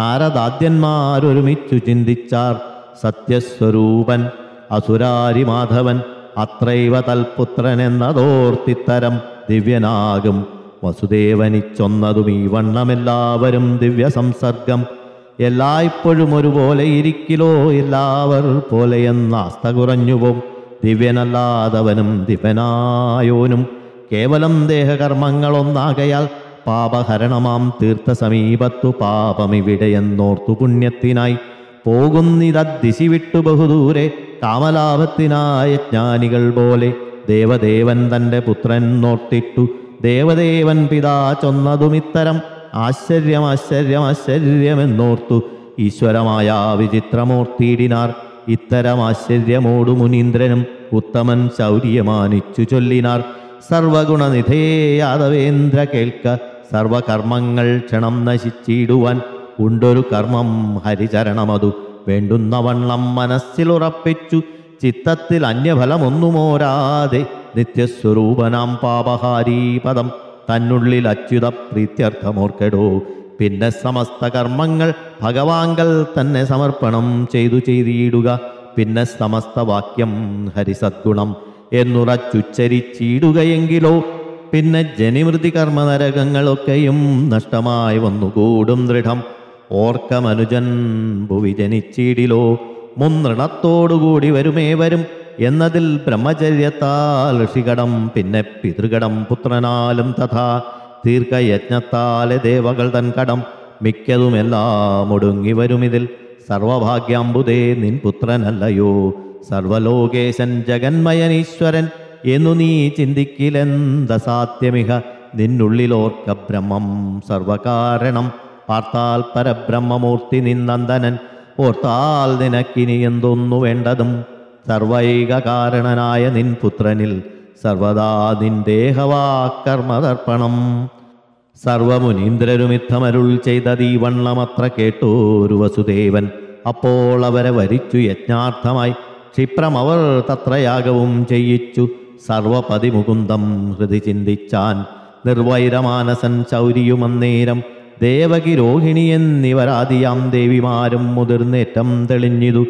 [SPEAKER 1] നാരദാദ്യന്മാരൊരുമിച്ചു ചിന്തിച്ചാർ സത്യസ്വരൂപൻ അസുരാരി മാധവൻ അത്രൈവ തൽപുത്രൻ എന്നതോർത്തിത്തരം ദിവ്യനാകും വസുദേവനിച്ചൊന്നതും ഈ വണ്ണമെല്ലാവരും ദിവ്യ സംസർഗം എല്ലായ്പ്പോഴും ഒരുപോലെ ഇരിക്കിലോ എല്ലാവർ പോലെയെന്ന ആസ്ഥ കുറഞ്ഞുപോം ദിവ്യനല്ലാതവനും ദിവ്യനായോനും കേവലം ദേഹകർമ്മങ്ങളൊന്നാകയാൽ പാപഹരണമാം തീർത്ഥ സമീപത്തു പാപമിവിടെയെന്നോർത്തു പുണ്യത്തിനായി പോകുന്നിതദ്ദിശി വിട്ടു ബഹുദൂരെ കാമലാഭത്തിനായ ജ്ഞാനികൾ പോലെ ദേവദേവൻ തൻ്റെ പുത്രൻ നോർത്തിട്ടു ദേവദേവൻ പിതാ ചൊന്നതുമിത്തരം ആശ്ചര്യം ആശ്ചര്യം ആശ്ചര്യമെന്നോർത്തു ഈശ്വരമായ വിചിത്രമൂർത്തിയിടിനാർ ഇത്തരം ആശ്ചര്യമോടു മുനീന്ദ്രനും ഉത്തമൻ ശൗര്യമാനിച്ചു ചൊല്ലിനാർ സർവഗുണനിധേയാദവേന്ദ്ര കേൾക്ക സർവകർമ്മങ്ങൾ ക്ഷണം നശിച്ചിടുവാൻ ഉണ്ടൊരു കർമ്മം ഹരിചരണമതു വേണ്ടുന്ന വണ്ണം മനസ്സിലുറപ്പിച്ചു ചിത്തത്തിൽ അന്യഫലമൊന്നുമോരാതെ നിത്യസ്വരൂപനാം പാപഹാരീ പദം തന്നുള്ളിൽ അച്യുത പ്രീത്യർത്ഥമോർക്കെടോ പിന്നെ സമസ്ത കർമ്മങ്ങൾ ഭഗവാങ്കൽ തന്നെ സമർപ്പണം ചെയ്തു ചെയ്തിടുക പിന്നെ സമസ്ത വാക്യം ഹരിസദ്ഗുണം എന്നുറച്ചുച്ചരിച്ചിടുകയെങ്കിലോ പിന്നെ ജനിമൃതി കർമ്മനരകങ്ങളൊക്കെയും നഷ്ടമായി വന്നുകൂടും ദൃഢം ഓർക്കമനുജൻ ഭുവി ജനിച്ചിടിലോ മുന്നൃണത്തോടുകൂടി വരുമേ വരും എന്നതിൽ ബ്രഹ്മചര്യത്താൽ ഋഷികടം പിന്നെ പിതൃകടം പുത്രനാലും തഥാ ദീർഘയജ്ഞത്താലെ ദേവകൾ തൻ കടം മിക്കതുമെല്ലാം ഒടുങ്ങി വരുമിതിൽ സർവഭാഗ്യാംബുദേ നിൻ പുത്രനല്ലയോ സർവലോകേശൻ ജഗന്മയനീശ്വരൻ എന്നു നീ ചിന്തിക്കിലെന്ത സാധ്യമിഹ നിന്നുള്ളിലോർക്ക ബ്രഹ്മം സർവകാരണം പാർത്താൽ പരബ്രഹ്മമൂർത്തി നിന്നന്ദനൻ ഓർത്താൽ നിനക്കിനി എന്തൊന്നു വേണ്ടതും സർവൈക കാരണനായ നിൻ പുത്രനിൽ സർവദാ നിൻ ദേഹവാകർമ്മതർപ്പണം സർവമുനീന്ദ്രരുമിത്തമരുൾ ചെയ്തതീ വണ്ണമത്ര കേട്ടോരു വസുദേവൻ അപ്പോൾ അവരെ വരിച്ചു യജ്ഞാർത്ഥമായി ക്ഷിപ്രമവർ തത്രയാഗവും ചെയ്യിച്ചു സർവപതിമുകുന്ദം ഹൃദി ചിന്തിച്ചാൻ നിർവൈരമാനസൻ ശൗരിയുമന്നേരം ദേവകി രോഹിണി എന്നിവരാദിയാം ദേവിമാരും മുതിർന്നേറ്റം തെളിഞ്ഞിതു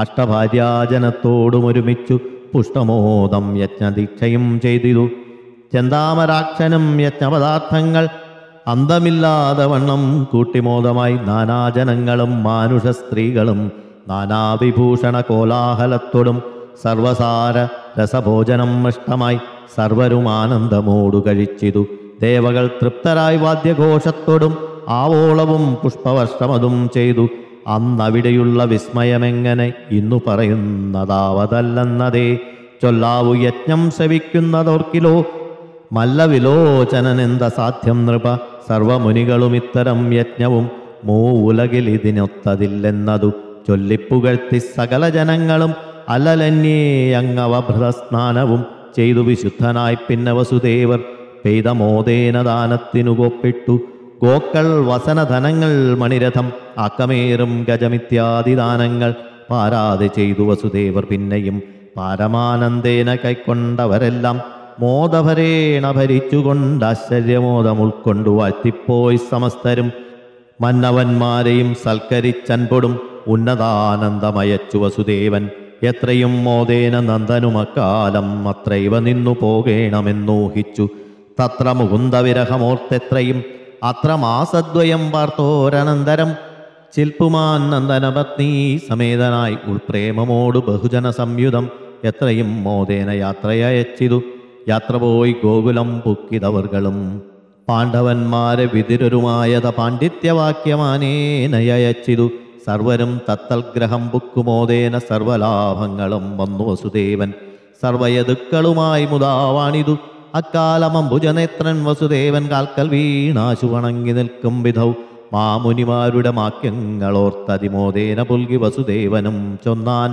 [SPEAKER 1] അഷ്ടഭാര്യാജനത്തോടും ഒരുമിച്ചു പുഷ്ടമോദം യജ്ഞദീക്ഷയും ചെയ്തിതു ചെന്താമരാക്ഷനും യജ്ഞപദാർത്ഥങ്ങൾ അന്തമില്ലാതെ വണ്ണം കൂട്ടിമോദമായി നാനാജനങ്ങളും മാനുഷ സ്ത്രീകളും നാനാവിഭൂഷണ കോലാഹലത്തോടും സർവസാര രസഭോജനം ഇഷ്ടമായി സർവരും ആനന്ദമോടു കഴിച്ചിതു ദേവകൾ തൃപ്തരായി വാദ്യഘോഷത്തോടും ആവോളവും പുഷ്പവർഷമതും ചെയ്തു അന്നവിടെയുള്ള വിസ്മയമെങ്ങനെ ഇന്നു പറയുന്നതാവതല്ലെന്നതേ ചൊല്ലാവു യജ്ഞം ശവിക്കുന്നതോർക്കിലോ മല്ലവിലോചനനെന്ത സാധ്യം നൃപ സർവമുനികളും ഇത്തരം യജ്ഞവും മൂവുലകിൽ ഇതിനൊത്തതില്ലെന്നതു ചൊല്ലിപ്പുകഴ്ത്തി സകല ജനങ്ങളും അലലന്യേ അങ്ങവഭൃതസ്നാനവും ചെയ്തു വിശുദ്ധനായി പിന്നെ വസുദേവർ പെയ്ത മോദേന ദാനത്തിനു കൊപ്പിട്ടു ഗോക്കൾ വസനധനങ്ങൾ മണിരഥം അക്കമേറും ഗജമിത്യാദി ദാനങ്ങൾ പാരാതെ ചെയ്തു വസുദേവർ പിന്നെയും പാരമാനന്ദേന കൈക്കൊണ്ടവരെല്ലാം മോദഭരേണ ഭരിച്ചുകൊണ്ട് ആശ്ചര്യമോദം ഉൾക്കൊണ്ടു വാഴ്ത്തിപ്പോയി സമസ്തരും മന്നവന്മാരെയും സൽക്കരിച്ചൻപൊടും ഉന്നതാനന്ദമയച്ചു വസുദേവൻ എത്രയും മോദേന നന്ദനുമക്കാലം അത്രൈവ നിന്നു പോകേണമെന്നൂഹിച്ചു തത്ര മുകുന്ദവിരഹമോർത്തെത്രയും അത്ര മാസദ്വയം പാർത്തോരനന്തരം ചിൽപ്പുമാൻ നന്ദനപത്നി സമേതനായി ഉൾപ്രേമമോട് ബഹുജന സംയുതം എത്രയും മോദേന യാത്രയച്ചിതു യാത്ര പോയി ഗോകുലം പുക്കിതവർകളും പാണ്ഡവന്മാരെ വിതിരരുമായത പാണ്ഡിത്യവാക്യമാനേനയച്ചിതു സർവരും തത്തൽഗ്രഹം ബുക്കുമോദേന സർവലാഭങ്ങളും വന്നു വസുദേവൻ സർവയതുക്കളുമായി മുതാവാണിതു അക്കാലമംബുജനേത്രൻ വസുദേവൻ കാൽക്കൽ വീണാശു വണങ്ങി നിൽക്കും വിധൗ മാമുനിമാരുടെ വാക്യങ്ങളോർത്തതിമോദേന പുൽകി വസുദേവനും ചൊന്നാൻ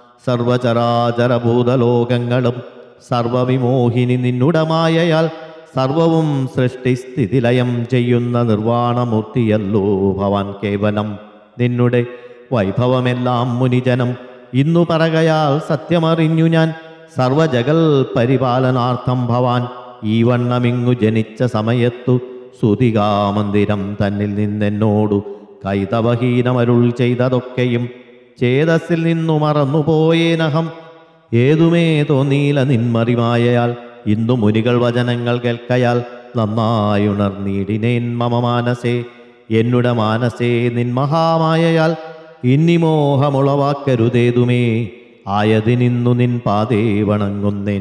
[SPEAKER 1] സർവചരാചരഭൂതലോകങ്ങളും സർവവിമോഹിനി നിന്നുടമായയാൽ സർവവും സൃഷ്ടിസ്ഥിതിലയം ചെയ്യുന്ന നിർവാണമൂർത്തിയല്ലോ ഭവാൻ കേവലം നിന്നുടെ വൈഭവമെല്ലാം മുനിജനം ഇന്നു പറകയാൽ സത്യമറിഞ്ഞു ഞാൻ സർവജഗൽ പരിപാലനാർത്ഥം ഭവാൻ ഈ വണ്ണമിങ്ങു ജനിച്ച സമയത്തു സുതികാമന്ദിരം തന്നിൽ നിന്നെന്നോടു കൈതവഹീനമരുൾ ചെയ്തതൊക്കെയും ചേതസ്സിൽ നിന്നു മറന്നുപോയേനഹം ഏതുമേ തോന്നീല നിന്മറിമായയാൽ ഇന്നു മുനികൾ വചനങ്ങൾ കേൾക്കയാൽ നന്നായുണർന്നീടിനേൻ മമ മാനസേ എന്നുടെ മാനസേ നിൻ മഹാമായയാൽ ഇന്നി മോഹമുളവാക്കരുതേതുമേ ആയതിനിന്നു നിൻ പാതേ വണങ്ങുന്നേൻ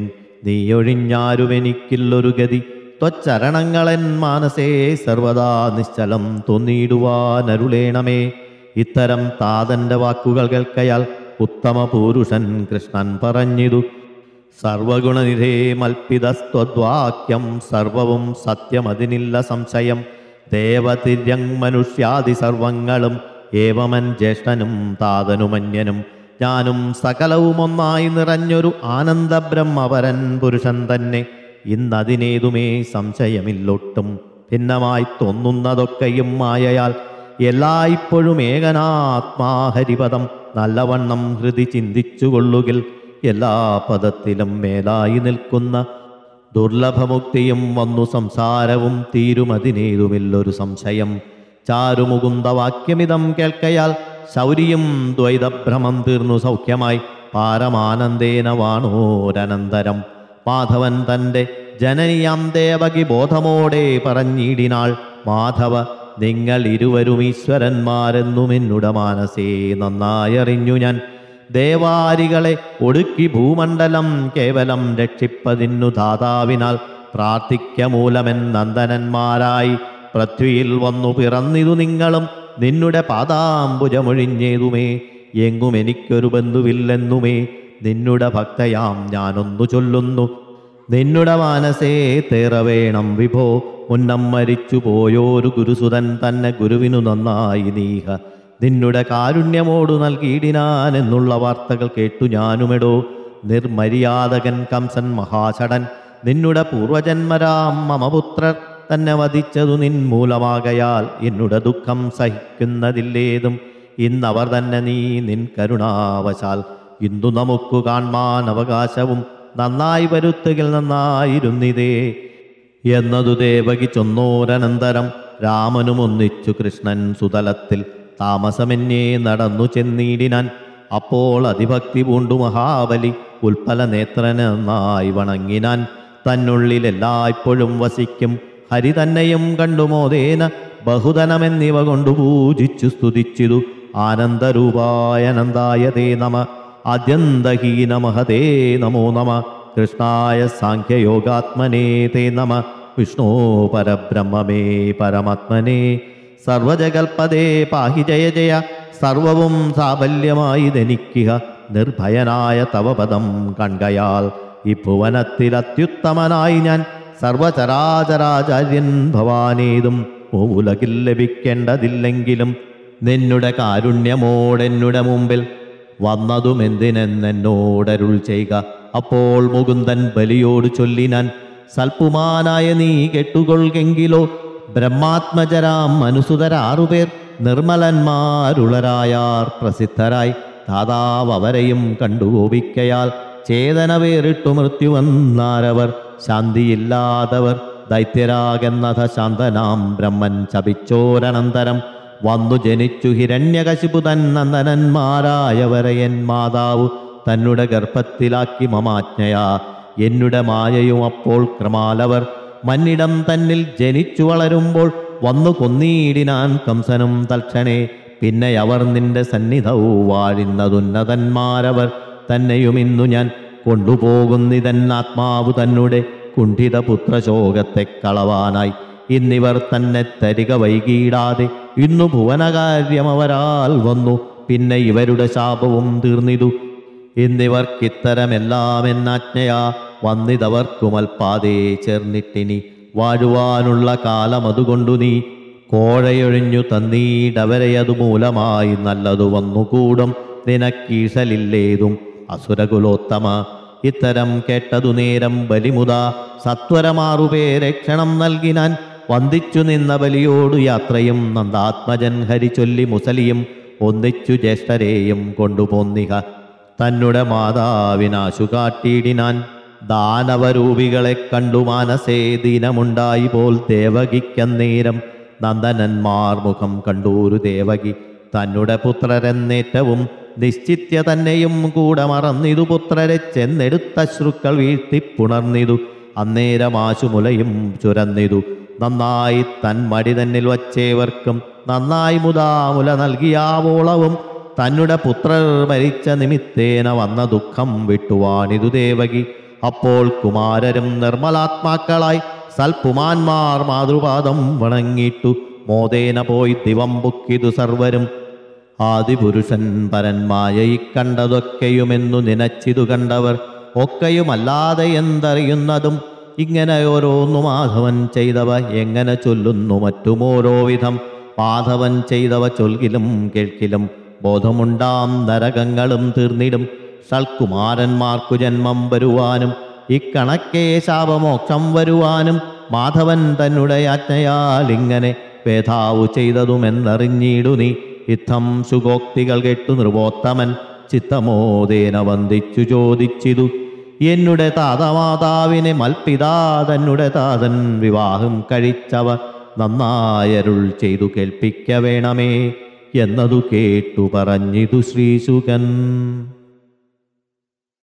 [SPEAKER 1] നീയൊഴിഞ്ഞാരുമെനിക്കില്ലൊരു ഗതി ത്വച്ചരണങ്ങളൻ മാനസേ സർവദാ നിശ്ചലം തോന്നിയിടുവാനരുളേണമേ ഇത്തരം താതന്റെ വാക്കുകൾ കേൾക്കയാൽ ഉത്തമ പുരുഷൻ കൃഷ്ണൻ പറഞ്ഞിതു സർവഗുണനിധേ മൽപ്പിതസ്ത്വദ്വാക്യം സർവവും സത്യമതിനില്ല സംശയം ദേവതിര്യങ് മനുഷ്യാദി സർവങ്ങളും ഏവമൻ ജ്യേഷ്ഠനും താതനുമന്യനും ഞാനും സകലവും ഒന്നായി നിറഞ്ഞൊരു ആനന്ദബ്രഹ്മപരൻ പുരുഷൻ തന്നെ ഇന്നതിനേതുമേ സംശയമില്ലൊട്ടും ഭിന്നമായി തോന്നുന്നതൊക്കെയും മായയാൽ എല്ലായ്പ്പോഴും ഏകനാത്മാഹരിപദം നല്ലവണ്ണം ഹൃദി ചിന്തിച്ചുകൊള്ളുകിൽ എല്ലാ പദത്തിലും മേലായി നിൽക്കുന്ന ദുർലഭമുക്തിയും വന്നു സംസാരവും തീരുമതിനേതുമില്ലൊരു സംശയം ചാരുമുകുന്ദവാക്യമിതം കേൾക്കയാൽ ശൗരിയും ദ്വൈതഭ്രമം തീർന്നു സൗഖ്യമായി പാരമാനന്ദേന വാണോരനന്തരം മാധവൻ തൻ്റെ ജനനിയാം ദേവകി ബോധമോടെ പറഞ്ഞിടിനാൾ മാധവ നിങ്ങൾ ഇരുവരും ഈശ്വരന്മാരെന്നും എന്നുടെ മാനസേ നന്നായറിഞ്ഞു ഞാൻ ദേവാരികളെ ഒടുക്കി ഭൂമണ്ഡലം കേവലം രക്ഷിപ്പതിന്നു ധാതാവിനാൽ പ്രാർത്ഥിക്ക മൂലമെൻ നന്ദനന്മാരായി പൃഥ്വിയിൽ വന്നു പിറന്നിതു നിങ്ങളും നിന്നുടെ പാദാംബുജമൊഴിഞ്ഞേതുമേ എങ്ങും എനിക്കൊരു ബന്ധുവില്ലെന്നുമേ നിന്നുടെ ഭക്തയാം ഞാനൊന്നു ചൊല്ലുന്നു നിന്നുടെ മാനസേ തേറവേണം വിഭോ മുന്നം മരിച്ചു പോയോരു ഗുരുസുതൻ തന്നെ ഗുരുവിനു നന്നായി നീഹ നിന്നുടെ കാരുണ്യമോടു നൽകിയിടിനാൻ എന്നുള്ള വാർത്തകൾ കേട്ടു ഞാനുമെടോ നിർമര്യാദകൻ കംസൻ മഹാചടൻ നിന്നുടെ പൂർവജന്മരാം മമപുത്രർ തന്നെ വധിച്ചതു നിൻ മൂലമാകയാൽ എന്നുടെ ദുഃഖം സഹിക്കുന്നതില്ലേതും ഇന്നവർ തന്നെ നീ നിൻ കരുണാവശാൽ ഇന്നു നമുക്കു കാൺമാൻ അവകാശവും നന്നായി വരുത്തുകിൽ നന്നായിരുന്നിതേ എന്നതു ദേവകി ചൊന്നോരനന്തരം രാമനും ഒന്നിച്ചു കൃഷ്ണൻ സുതലത്തിൽ താമസമെന്നേ നടന്നു ചെന്നീടിനാൻ അപ്പോൾ അതിഭക്തി പൂണ്ടു മഹാബലി ഉൽപ്പല നേത്രനായി വണങ്ങിനാൻ തന്നുള്ളിൽ എല്ലായ്പ്പോഴും വസിക്കും ഹരി തന്നെയും കണ്ടുമോദേന ബഹുധനമെന്നിവ കൊണ്ടു പൂജിച്ചു സ്തുതിച്ചിതു ആനന്ദരൂപായ അനന്തായ തേ നമ ആദ്യന്തഹീന മഹതേ നമോ നമ കൃഷ്ണായ സാഖ്യയോഗാത്മനേ തേ നമ വിഷ്ണോ പരബ്രഹ്മമേ പരമാത്മനേ സർവജകൽപദേ പാഹി ജയ ജയ സർവവും സാഫല്യമായി ധനിക്കുക നിർഭയനായ തവ പദം കൺകയാൽ ഈ ഭുവനത്തിൽ അത്യുത്തമനായി ഞാൻ സർവചരാചരാചാര്യൻ ഭവാനേതും മൂലകിൽ ലഭിക്കേണ്ടതില്ലെങ്കിലും നിന്നുടെ കാരുണ്യമോടെന്നുടെ മുമ്പിൽ വന്നതും എന്തിനെന്നോടരുൾ ചെയ്യുക അപ്പോൾ മുകുന്ദൻ ബലിയോട് ചൊല്ലിനാൻ സൽപുമാനായ നീ കെട്ടുകൊള്ളുകെങ്കിലോ ബ്രഹ്മാത്മജരാം മനുസുതരാറുപേർ നിർമ്മലന്മാരുളരായാർ പ്രസിദ്ധരായി ദാതാവ് അവരെയും കണ്ടുകോപിക്കയാൽ ചേതന വേറിട്ടു മൃത്യു വന്നാരവർ ശാന്തിയില്ലാത്തവർ ദൈത്യരാകെന്നഥ ശാന്തനാം ബ്രഹ്മൻ ശപിച്ചോരനന്തരം വന്നു ജനിച്ചു ഹിരണ്യകശിപു തന്നന്ദനന്മാരായവരയൻ മാതാവ് തന്നുടെ ഗർഭത്തിലാക്കി മമാജ്ഞയാ എന്നുടെ മായയും അപ്പോൾ ക്രമാലവർ മന്നിടം തന്നിൽ ജനിച്ചു വളരുമ്പോൾ വന്നു കൊന്നീടിനാൻ കംസനും തൽക്ഷണേ പിന്നെ അവർ നിന്റെ സന്നിധവും വാഴുന്നതുന്നതന്മാരവർ തന്നെയും ഇന്നു ഞാൻ കൊണ്ടുപോകുന്നിതൻ ആത്മാവ് തന്നെ കുണ്ഠിത പുത്രശോകത്തെ കളവാനായി ഇന്നിവർ തന്നെ തരിക വൈകിയിടാതെ ഇന്നു ഭുവനകാര്യമവരാൽ വന്നു പിന്നെ ഇവരുടെ ശാപവും തീർന്നിതു ഇന്നിവർക്കിത്തരമെല്ലാം എന്നാജ്ഞയാ വന്നിതവർക്കുമൽപാതേ ചേർന്നിട്ടിനി വാഴുവാനുള്ള കാലം അതുകൊണ്ടു നീ കോഴയൊഴിഞ്ഞു തന്നീടവരെയതു മൂലമായി നല്ലതു വന്നുകൂടും നിനക്കീശലില്ലേതും അസുരകുലോത്തമ ഇത്തരം കേട്ടതു നേരം ബലിമുത സത്വരമാറുപേരെ ക്ഷണം നൽകിനാൻ വന്ദിച്ചു നിന്ന ബലിയോടു യാത്രയും നന്ദാത്മജൻ ഹരി ചൊല്ലി മുസലിയും ഒന്നിച്ചു ജ്യേഷ്ഠരെയും കൊണ്ടുപോന്നിക തന്നുടെ മാതാവിനാശു കാട്ടിയിടിനാൻ ദാനവരൂപികളെ കണ്ടു മാനസേ ദീനമുണ്ടായി പോൽ ദേവകിക്കന്നേരം നന്ദനന്മാർ മുഖം കണ്ടൂരു ദേവകി തന്നുടെ പുത്രരെന്നേറ്റവും നിശ്ചിത്യ തന്നെയും കൂടെ മറന്നിതു പുത്രരെ ചെന്നെടുത്ത ശ്രുക്കൾ വീഴ്ത്തിപ്പുണർന്നിതു അന്നേരമാശുമുലയും ചുരന്നിതു നന്നായി തൻ മടി തന്നിൽ വച്ചേവർക്കും നന്നായി മുതാമുല നൽകിയാവോളവും തന്നുടെ പുത്രർ മരിച്ച നിമിത്തേന വന്ന ദുഃഖം വിട്ടുവാണിതു ദേവകി അപ്പോൾ കുമാരരും നിർമ്മലാത്മാക്കളായി സൽപുമാന്മാർ മാതൃപാദം വണങ്ങിട്ടു മോദേന പോയി ദിവം ബുക്കിതു സർവരും ആദിപുരുഷൻ പരന്മായ ഇക്കണ്ടതൊക്കെയുമെന്നു നിനച്ചിതു കണ്ടവർ ഒക്കെയുമല്ലാതെ എന്തറിയുന്നതും ഇങ്ങനെ ഓരോന്നു മാധവൻ ചെയ്തവ എങ്ങനെ ചൊല്ലുന്നു മറ്റുമോരോ വിധം മാധവൻ ചെയ്തവ ചൊൽകിലും കേൾക്കിലും ബോധമുണ്ടാം നരകങ്ങളും തീർന്നിടും സൽകുമാരന്മാർക്കു ജന്മം വരുവാനും ഇക്കണക്കേ ശാപമോക്ഷം വരുവാനും മാധവൻ തന്നുടെ ആജ്ഞയാൽ ഇങ്ങനെ വേധാവു ചെയ്തതുമെന്നറിഞ്ഞിടു നീ യുദ്ധം സുഗോക്തികൾ കേട്ടു നൃപോത്തമൻ ചിത്തമോദേന വന്ദിച്ചു ചോദിച്ചിതു എന്നുടെ താതമാതാവിനെ മൽപിതാ തന്നുടെ താതൻ വിവാഹം കഴിച്ചവ നന്നായരുൾ ചെയ്തു കേൾപ്പിക്ക വേണമേ എന്നതു കേട്ടു പറഞ്ഞിതു ശ്രീശുകൻ